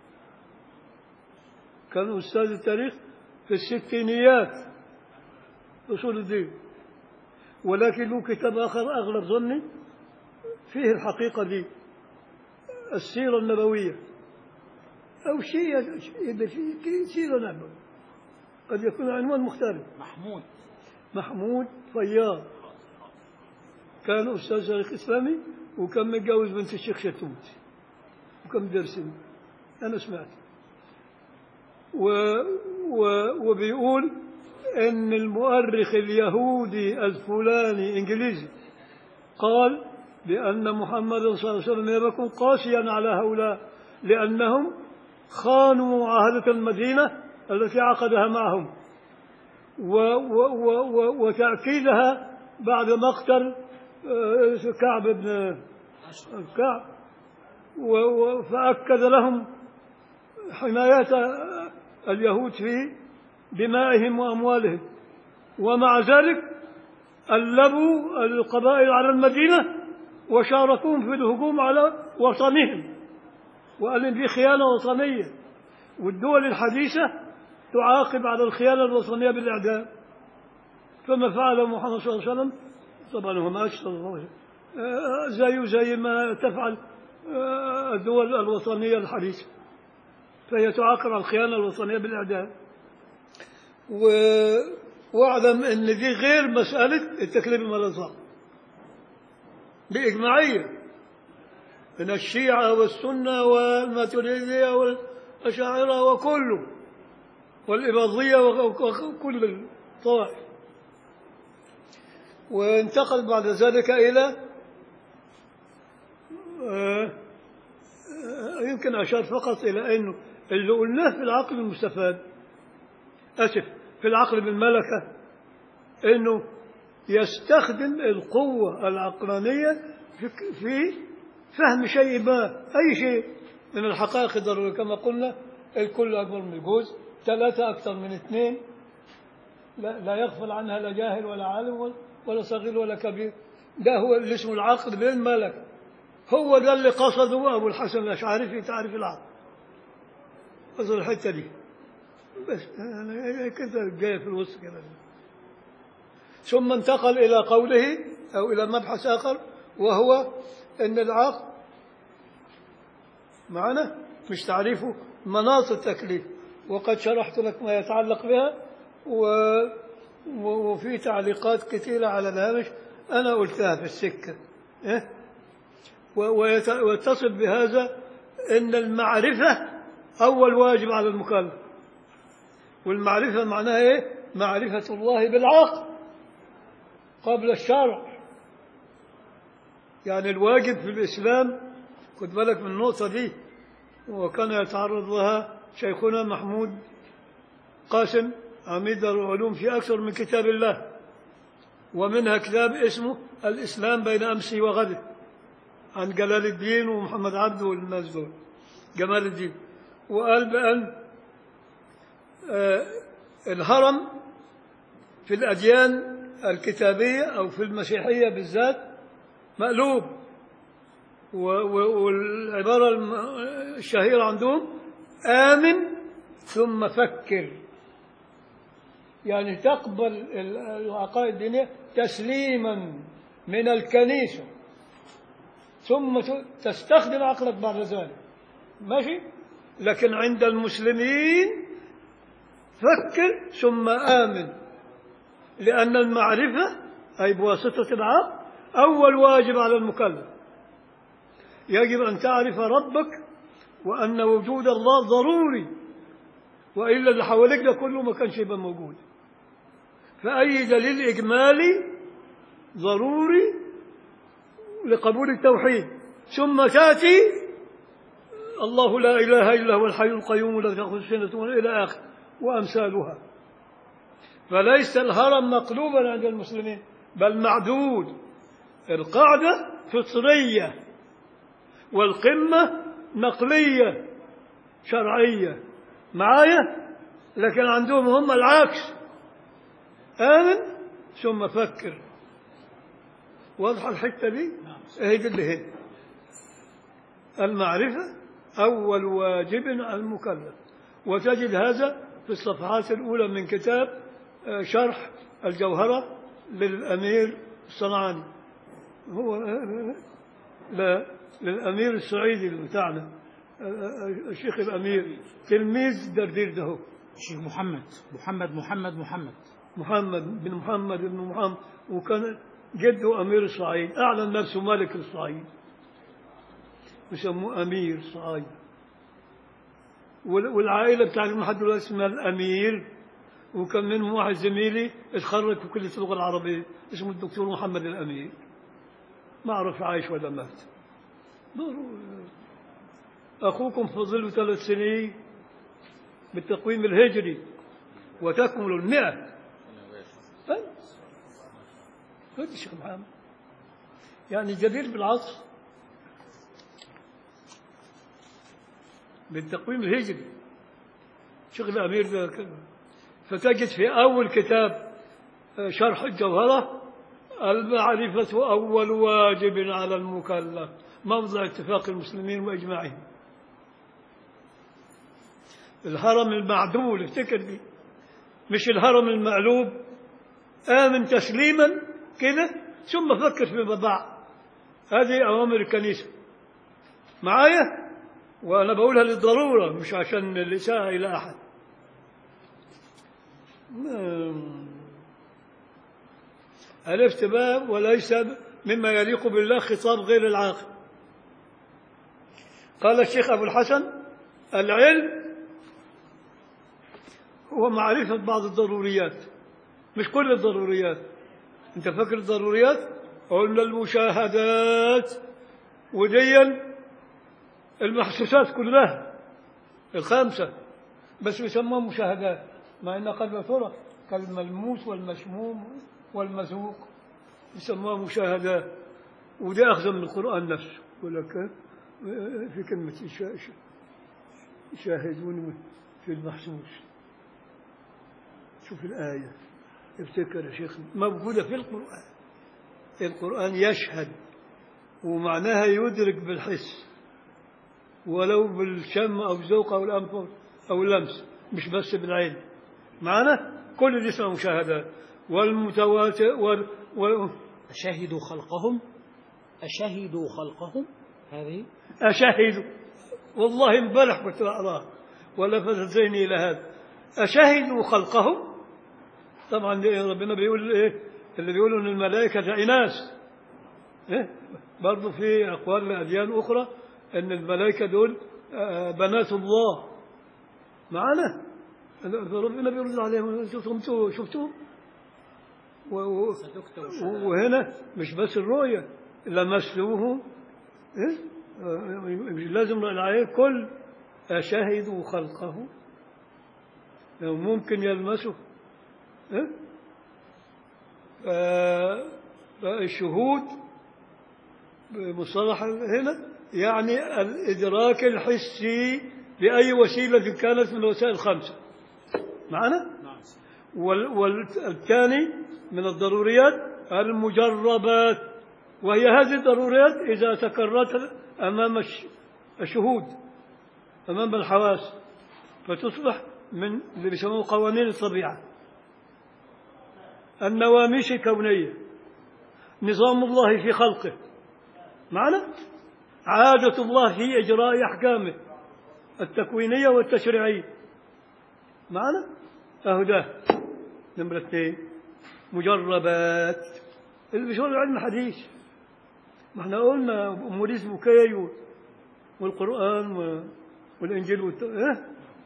كان أستاذ التاريخ في الستينيات أصول الدين ولكن له كتاب آخر أغلب ظني فيه الحقيقة دي السيرة النبوية أو شيء شيء ده فيه سيرة نبوية قد يكون عنوان مختلف محمود محمود فياض كان أستاذ تاريخ إسلامي وكان متجوز بنت الشيخ شتوت وكان درسني أنا سمعت و و وبيقول إن المؤرخ اليهودي الفلاني إنجليزي قال بأن محمد صلى الله عليه وسلم لم يكن قاسيا على هؤلاء لأنهم خانوا معاهدة المدينة التي عقدها معهم و و و و وتأكيدها بعد مقتل آه، كعب بن كعب و- و- فأكد لهم حماية اليهود في دمائهم وأموالهم ومع ذلك ألبوا القبائل على المدينة وشاركوهم في الهجوم على وطنهم وقال إن دي خيانة وطنية والدول الحديثة تعاقب على الخيانة الوطنية بالإعدام فما فعل محمد صلى الله عليه وسلم طبعا هو ما أشتغل الله عليه وسلم. آه، زيه زي ما تفعل آه، الدول الوطنية الحديثة فهي تعاقب على الخيانة الوطنية بالإعدام و... واعلم ان دي غير مسألة التكليف المرضى بإجماعية من الشيعة والسنة والماتريدية والأشاعرة وكله والإباضية وكل الطوائف وانتقل بعد ذلك إلى آه، آه، يمكن أشار فقط إلى أنه اللي قلناه في العقل المستفاد أسف في العقل بالملكة أنه يستخدم القوة العقلانية في في فهم شيء ما أي شيء من الحقائق الضرورية كما قلنا الكل أكبر من الجوز ثلاثة أكثر من اثنين لا, لا يغفل عنها لا جاهل ولا عالم ولا صغير ولا كبير ده هو اللي اسمه العقل بالملكة هو ده اللي قصده أبو الحسن الأشعري في تعريف العقل وصل الحتة دي بس أنا كذا جاي في الوسط كده ثم انتقل إلى قوله أو إلى مبحث آخر وهو أن العقل معنا مش تعريفه مناط التكليف وقد شرحت لك ما يتعلق بها و... و... وفي تعليقات كثيرة على الهامش أنا قلتها في السكة إيه؟ و... ويت... ويتصل بهذا أن المعرفة أول واجب على المكلف والمعرفة معناها إيه؟ معرفة الله بالعقل قبل الشرع يعني الواجب في الإسلام خد بالك من النقطة دي وكان يتعرض لها شيخنا محمود قاسم عميد دار العلوم في أكثر من كتاب الله ومنها كتاب اسمه الإسلام بين أمسي وغده عن جلال الدين ومحمد عبده والناس دول جمال الدين وقال بأن آه الهرم في الأديان الكتابية أو في المسيحية بالذات مقلوب والعبارة الشهيرة عندهم آمن ثم فكر يعني تقبل العقائد الدينية تسليما من الكنيسة ثم تستخدم عقلك بعد ذلك ماشي لكن عند المسلمين فكر ثم آمن لأن المعرفة أي بواسطة العقل أول واجب على المكلف يجب أن تعرف ربك وأن وجود الله ضروري وإلا اللي حواليك ده كله ما كانش يبقى موجود فأي دليل إجمالي ضروري لقبول التوحيد ثم تأتي الله لا إله إلا هو الحي القيوم لا تأخذ سنة إلى آخر وأمثالها فليس الهرم مقلوبا عند المسلمين بل معدود القاعدة فطرية والقمة نقلية شرعية معايا لكن عندهم هم العكس آمن ثم فكر واضحة الحتة دي هي دي اللي هي المعرفة أول واجب على المكلف وتجد هذا في الصفحات الأولى من كتاب شرح الجوهرة للأمير الصنعاني هو لا للأمير السعيدي بتاعنا الشيخ الأمير تلميذ دردير ده هو. الشيخ محمد محمد محمد محمد محمد بن محمد بن محمد وكان جده أمير الصعيد أعلن نفسه ملك الصعيد يسموه أمير الصعيد والعائلة بتاعت لحد دلوقتي اسمها الأمير وكان منهم واحد زميلي اتخرج في كلية اللغة العربية اسمه الدكتور محمد الأمير ما أعرف عايش ولا مات أخوكم فضل ثلاث سنين بالتقويم الهجري وتكمل المئة هذا الشيخ محمد يعني جدير بالعصر بالتقويم الهجري شيخ الأمير ده كده فتجد في أول كتاب شرح الجوهرة المعرفة أول واجب على المكلف موضع اتفاق المسلمين وإجماعهم الهرم المعدول افتكر دي مش الهرم المعلوب آمن تسليما كده ثم فكر فيما بعد هذه أوامر الكنيسة معايا وأنا بقولها للضرورة مش عشان الإساءة إلى أحد عرفت بقى وليس مما يليق بالله خطاب غير العاقل قال الشيخ أبو الحسن العلم هو معرفة بعض الضروريات مش كل الضروريات انت فاكر الضروريات قلنا المشاهدات وديا المحسوسات كلها الخمسة بس يسموها مشاهدات مع انها قد لا ترى كالملموس والمشموم والمذوق يسموها مشاهدات ودي أخذ من القرآن نفسه يقول لك في كلمة يشاهدون في المحسوس شوف الآية افتكر يا شيخ موجودة في القرآن القرآن يشهد ومعناها يدرك بالحس ولو بالشم أو الذوق أو الأنفس أو اللمس مش بس بالعين معنا كل دي اسمها مشاهدات والمتواتر وال... وال... أشهدوا خلقهم أشهدوا خلقهم هذه أشهد والله امبارح كنت أقرأ ولفت ذهني إلى هذا أشهدوا خلقهم طبعا دي ربنا بيقول إيه اللي بيقولوا إن الملائكة إناث إيه؟ برضه في أقوال لأديان أخرى إن الملائكة دول آه، بنات الله معنا ربنا بيرد عليهم شفتوا شفتوا و- و- ستكتب شهادة. وهنا مش بس الرؤية لمسوه إيه؟ آه، مش لازم العين كل أشهدوا خلقه لو ممكن يلمسه إيه؟ ف- فالشهود بمصطلح هنا يعني الإدراك الحسي بأي وسيلة كانت من الوسائل الخمسة معنا؟ نعم وال- والثاني من الضروريات المجربات وهي هذه الضروريات إذا تكررت أمام الش- الشهود أمام الحواس فتصبح من اللي بيسموه قوانين الطبيعة النواميس الكونية نظام الله في خلقه معنا عادة الله في إجراء أحكامه التكوينية والتشريعية معنا أهو ده نمرة اثنين مجربات اللي بيشغل علم الحديث ما احنا قلنا موريس بوكاي و- والقرآن و- والإنجيل والت... اه؟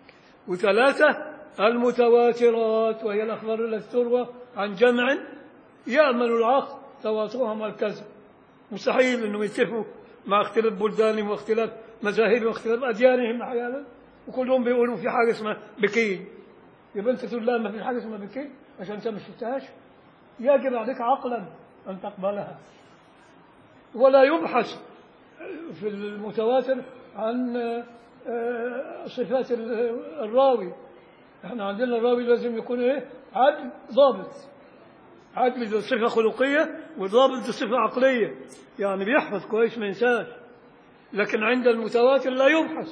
وثلاثة المتواترات وهي الأخبار التي تروى عن جمع يأمل العقل تواطؤها مع الكذب مستحيل انهم يتفقوا مع اختلاف بلدانهم واختلاف مذاهبهم واختلاف اديانهم احيانا وكلهم بيقولوا في حاجه اسمها بكين يبقى انت تقول لا ما في حاجه اسمها بكين عشان انت ما شفتهاش يجب عليك عقلا ان تقبلها ولا يبحث في المتواتر عن آه، صفات ال- الراوي احنا عندنا الراوي لازم يكون ايه عدل ضابط عدل ده صفة خلقية وضابط ده صفة عقلية يعني بيحفظ كويس ما ينساش لكن عند المتواتر لا يبحث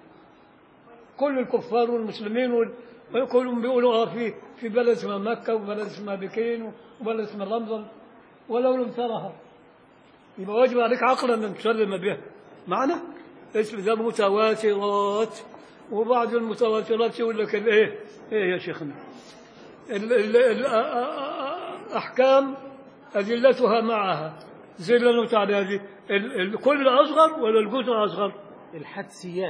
كل الكفار والمسلمين وال- كلهم بيقولوا اه في في بلد اسمها مكة وبلد اسمها بكين وبلد اسمها رمضان ولو لم ترها يبقى واجب عليك عقلا ان تسلم بها معنا اسم ده متواترات وبعض المتواترات يقول لك الايه ايه يا شيخنا ال- ال- ال- أ- أ- أ- أحكام أدلتها معها زي اللي أنا قلت عليها دي ال- الكل أصغر ولا الجزء أصغر الحدسيات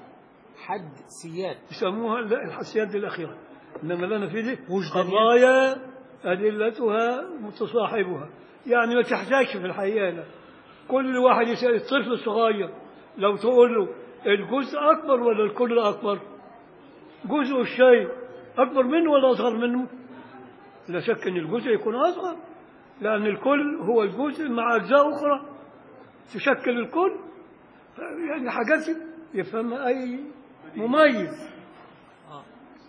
حدسيات يسموها ال- الحسيات دي الأخيرة إنما اللي أنا فيه دي وجدانيات. قضايا أدلتها متصاحبها يعني ما تحتاجش في الحقيقة لا. كل واحد يسأل الطفل الصغير لو تقول له الجزء أكبر ولا الكل أكبر جزء الشيء أكبر منه ولا أصغر منه لا شك أن الجزء يكون أصغر لأن الكل هو الجزء مع أجزاء أخرى تشكل الكل يعني حاجات يفهمها أي مميز آه.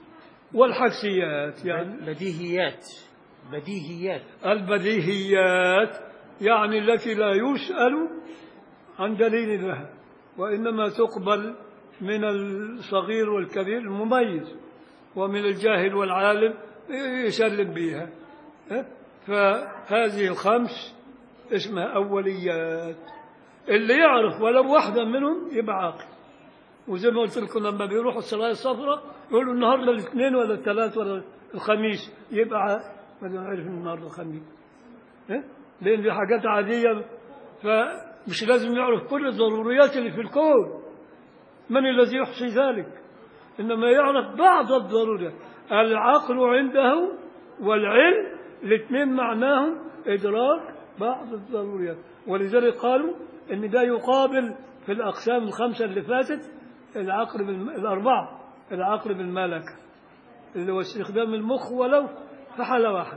والحسيات يعني بديهيات بديهيات البديهيات يعني التي لا يسأل عن دليل لها وإنما تقبل من الصغير والكبير المميز ومن الجاهل والعالم يسلم بها ها؟ فهذه الخمس اسمها أوليات اللي يعرف ولو واحدة منهم يبقى عاقل وزي ما قلت لكم لما بيروحوا الصلاة الصفراء يقولوا النهارده الاثنين ولا الثلاث ولا الخميس يبقى عاقل ما عارف إن النهارده الخميس ها؟ لأن دي حاجات عادية فمش لازم يعرف كل الضروريات اللي في الكون من الذي يحصي ذلك إنما يعرف بعض الضروريات العقل عنده والعلم الاثنين معناهم إدراك بعض الضروريات ولذلك قالوا إن ده يقابل في الأقسام الخمسة اللي فاتت العقل بالم... الأربعة العقل بالملكة اللي هو استخدام المخ ولو في حالة واحدة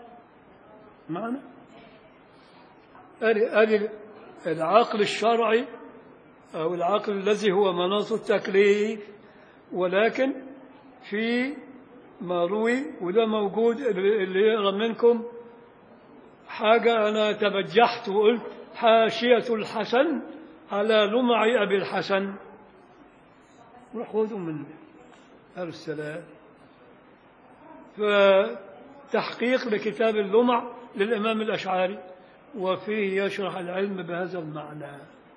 معنا أدي أدي العقل الشرعي أو العقل الذي هو مناط التكليف ولكن في ما روي وده موجود اللي يقرا منكم حاجة أنا تبجحت وقلت حاشية الحسن على لمع أبي الحسن روح خذوا منه عليه السلام فتحقيق لكتاب اللمع للإمام الأشعري وفيه يشرح العلم بهذا المعنى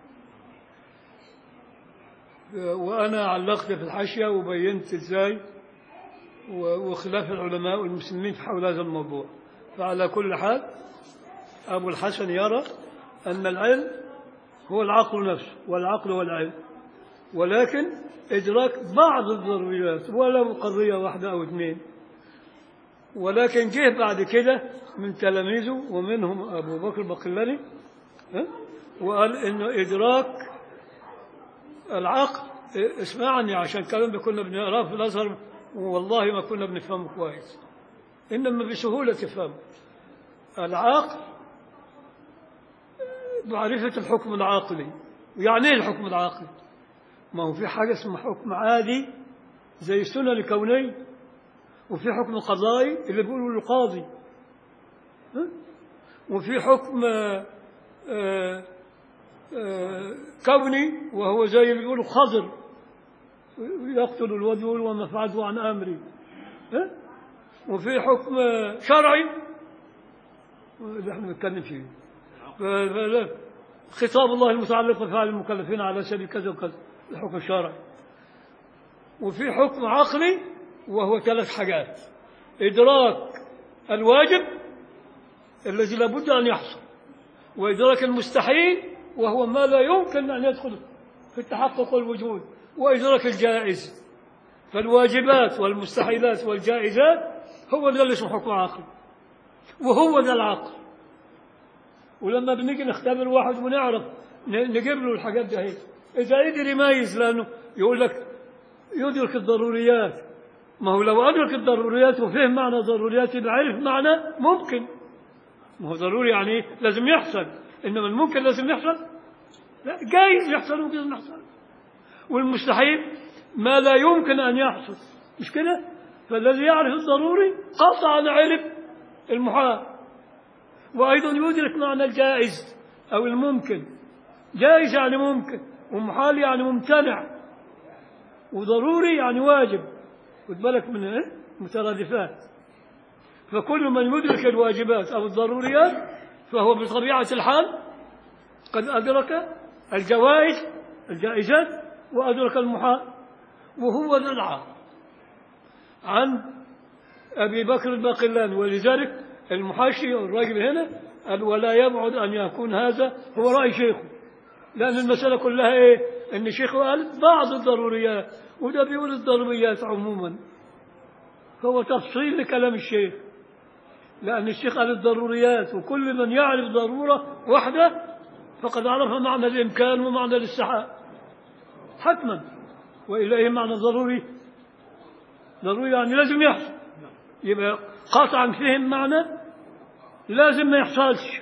وأنا علقت في الحاشية وبينت إزاي و- وخلاف العلماء والمسلمين حول هذا الموضوع فعلى كل حال أبو الحسن يرى أن العلم هو العقل نفسه والعقل هو العلم ولكن إدراك بعض الضروريات ولو قضية واحدة أو اثنين ولكن جه بعد كده من تلاميذه ومنهم أبو بكر البقلاني ها؟ وقال إنه إدراك العقل إيه، اسمعني عشان الكلام ده كنا بنقراه في الأزهر والله ما كنا بنفهمه كويس إنما بسهولة تفهمه العقل معرفة الحكم العقلي ويعني ايه الحكم العقلي ما هو في حاجة اسمها حكم عادي زي السنة الكونية وفي حكم قضائي اللي بيقولوا القاضي ها؟ وفي حكم آه، آه، آه، كوني وهو زي اللي بيقولوا خضر يقتل الودول وما فعلته عن أمري ها؟ وفي حكم آه، شرعي اللي احنا بنتكلم فيه ف- فلا- خطاب الله المتعلق بفعل المكلفين على سبيل كذا وكذا الحكم الشرعي وفي حكم عقلي وهو ثلاث حاجات إدراك الواجب الذي لابد أن يحصل وإدراك المستحيل وهو ما لا يمكن أن يدخل في التحقق والوجود وإدراك الجائز فالواجبات والمستحيلات والجائزات هو ده اللي اسمه حكم عقلي وهو ده العقل ولما بنيجي نختبر واحد ونعرف ن- نجيب له الحاجات دي اهي اذا قدر يميز لانه يقول لك يدرك الضروريات ما هو لو ادرك الضروريات وفهم معنى ضروريات يبقى عرف معنى ممكن ما هو ضروري يعني إيه؟ لازم يحصل انما الممكن لازم يحصل لا جايز يحصل وجايز يحصل والمستحيل ما لا يمكن ان يحصل مش كده فالذي يعرف الضروري قطعا عرف المحال وأيضا يدرك معنى الجائز أو الممكن جائز يعني ممكن ومحال يعني ممتنع وضروري يعني واجب خد بالك من إيه؟ مترادفات فكل من يدرك الواجبات أو الضروريات فهو بطبيعة الحال قد أدرك الجوائز الجائزات وأدرك المحال وهو ذا العقل عن أبي بكر الباقلاني ولذلك المحاشي أو الراجل هنا قال ولا يبعد أن يكون هذا هو رأي شيخه لأن المسألة كلها إيه أن شيخه قال بعض الضروريات وده بيقول الضروريات عموما فهو تفصيل لكلام الشيخ لأن الشيخ قال الضروريات وكل من يعرف ضرورة واحدة فقد عرف معنى الإمكان ومعنى الاستحاء حتما وإلا إيه معنى ضروري ضروري يعني لازم يحصل يبقى قطعا فهم معنى لازم ما يحصلش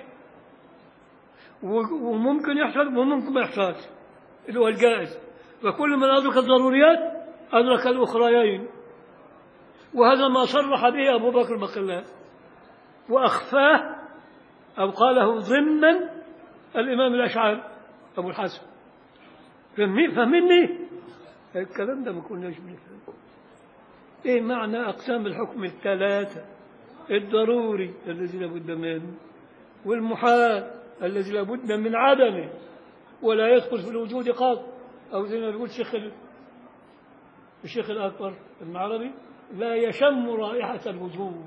و- وممكن يحصل وممكن ما يحصلش اللي هو الجائز فكل من أدرك الضروريات أدرك الأخريين وهذا ما صرح به أبو بكر بقلان وأخفاه أو قاله ضمن الإمام الأشعري أبو الحسن فهمني فهمني الكلام ده ما كناش بنفهم ايه معنى اقسام الحكم الثلاثه الضروري الذي لابد منه والمحال الذي لابد من عدمه ولا يدخل في الوجود قط او زي ما بيقول الشيخ ال- الشيخ الاكبر المعربي لا يشم رائحه الوجود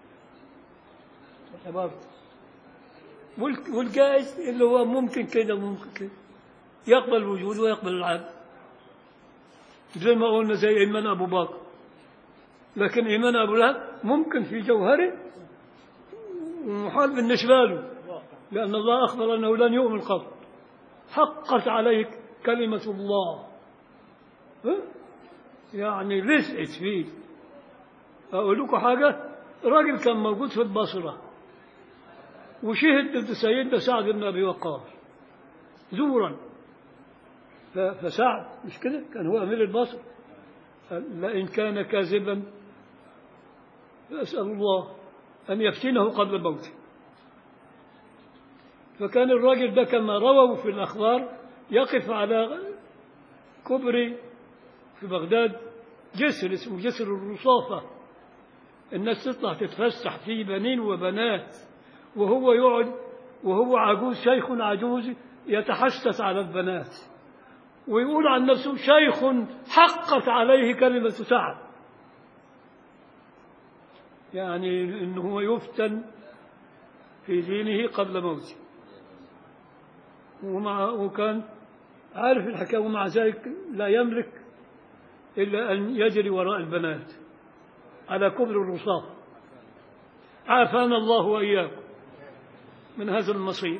عبارة والك- والجائز اللي هو ممكن كده وممكن كده يقبل الوجود ويقبل العدم زي ما قلنا زي ايمان ابو بكر لكن إيمان أبو لهب ممكن في جوهره ومحال بالنسبة له لأن الله أخبر أنه لن يؤمن قط حقت عليك كلمة الله ها؟ يعني لسعت فيه أقول لكم حاجة راجل كان موجود في البصرة وشهد ضد سيدنا سعد بن أبي وقاص زورا ف- فسعد مش كده كان هو أمير البصرة قال لئن كان كاذبا فأسأل الله أن يفتنه قبل موته فكان الراجل ده كما رووا في الأخبار يقف على كبري في بغداد جسر اسمه جسر الرصافة الناس تطلع تتفسح فيه بنين وبنات وهو يقعد وهو عجوز شيخ عجوز يتحسس على البنات ويقول عن نفسه شيخ حقت عليه كلمة سعد يعني انه هو يفتن في دينه قبل موته ومع وكان عارف الحكاية ومع ذلك لا يملك إلا أن يجري وراء البنات على كبر الرصاص عافانا الله وإياكم من هذا المصير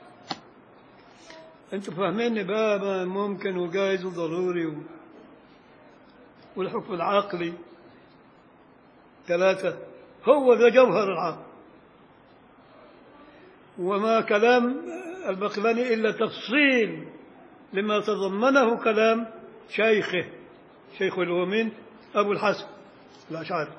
انتوا فاهمين بقى ما ممكن وجائز وضروري و... والحكم العقلي ثلاثة هو ده جوهر العقل وما كلام البقلاني إلا تفصيل لما تضمنه كلام شيخه شيخ الومين أبو الحسن الأشعري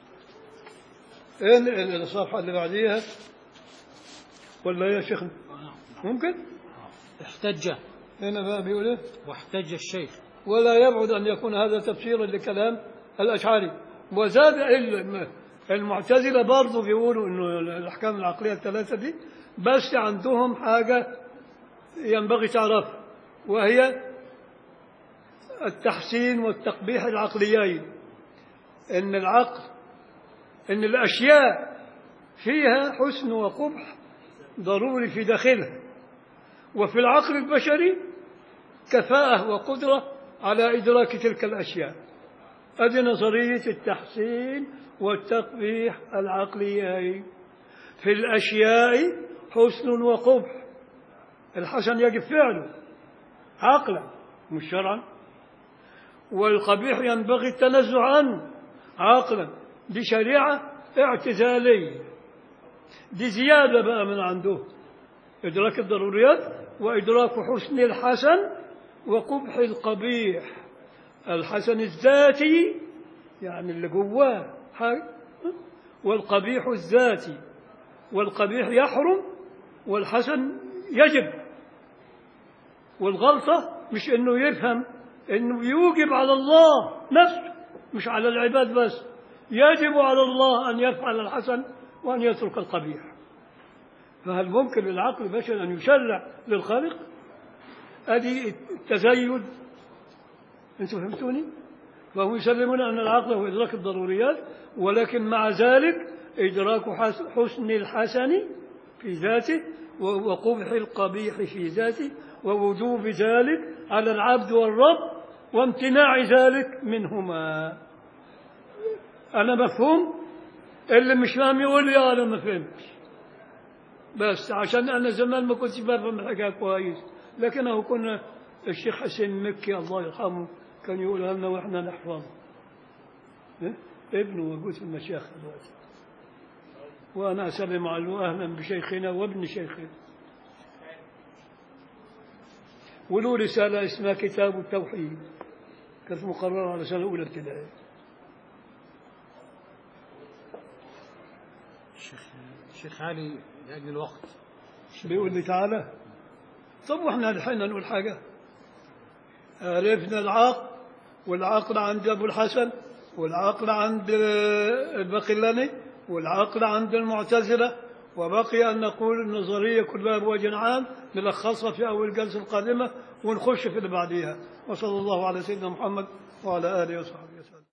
إيه الصفحة اللي بعديها ولا يا شيخ ممكن احتج هنا بقى بيقول إيه واحتج الشيخ ولا يبعد أن يكون هذا تفسيرا لكلام الأشعري وزاد الم- المعتزلة برضه بيقولوا إنه الأحكام العقلية الثلاثة دي بس عندهم حاجة ينبغي تعرفها وهي التحسين والتقبيح العقليين إن العقل إن الأشياء فيها حسن وقبح ضروري في داخلها وفي العقل البشري كفاءة وقدرة على إدراك تلك الأشياء هذه نظرية التحسين والتقبيح العقليين في الأشياء حسن وقبح الحسن يجب فعله عقلا مش شرعا والقبيح ينبغي التنزع عنه عقلا دي شريعة اعتزالية دي زيادة بقى من عنده إدراك الضروريات وإدراك حسن الحسن وقبح القبيح الحسن الذاتي يعني اللي جواه حاجة والقبيح الذاتي والقبيح يحرم والحسن يجب والغلطة مش انه يفهم انه يوجب على الله نفسه مش على العباد بس يجب على الله ان يفعل الحسن وان يترك القبيح فهل ممكن للعقل البشري ان يشرع للخالق ادي التزيد انتم فهمتوني فهم يسلمون ان العقل هو ادراك الضروريات ولكن مع ذلك ادراك حس- حسن الحسن في ذاته و- وقبح القبيح في ذاته ووجوب ذلك على العبد والرب وامتناع ذلك منهما انا مفهوم اللي مش فاهم يقول لي انا ما فهمتش بس عشان انا زمان ما كنتش بفهم الحكايه كويس لكن هو كنا الشيخ حسين مكي الله يرحمه كان يقولها لنا واحنا نحفظ إيه؟ ابنه موجود في المشايخ دلوقتي وانا اسلم عليه اهلا بشيخنا وابن شيخنا وله رساله اسمها كتاب التوحيد كانت مقرره على سنه اولى ابتدائي الشيخ الشيخ علي لأجل الوقت بيقول لي تعالى طب واحنا لحقنا نقول حاجة عرفنا العقل والعقل عند أبو الحسن والعقل عند البقلاني والعقل عند المعتزلة وبقي أن نقول النظرية كلها بوجه عام نلخصها في أول جلسة القادمة ونخش في اللي بعديها وصلى الله على سيدنا محمد وعلى آله وصحبه وسلم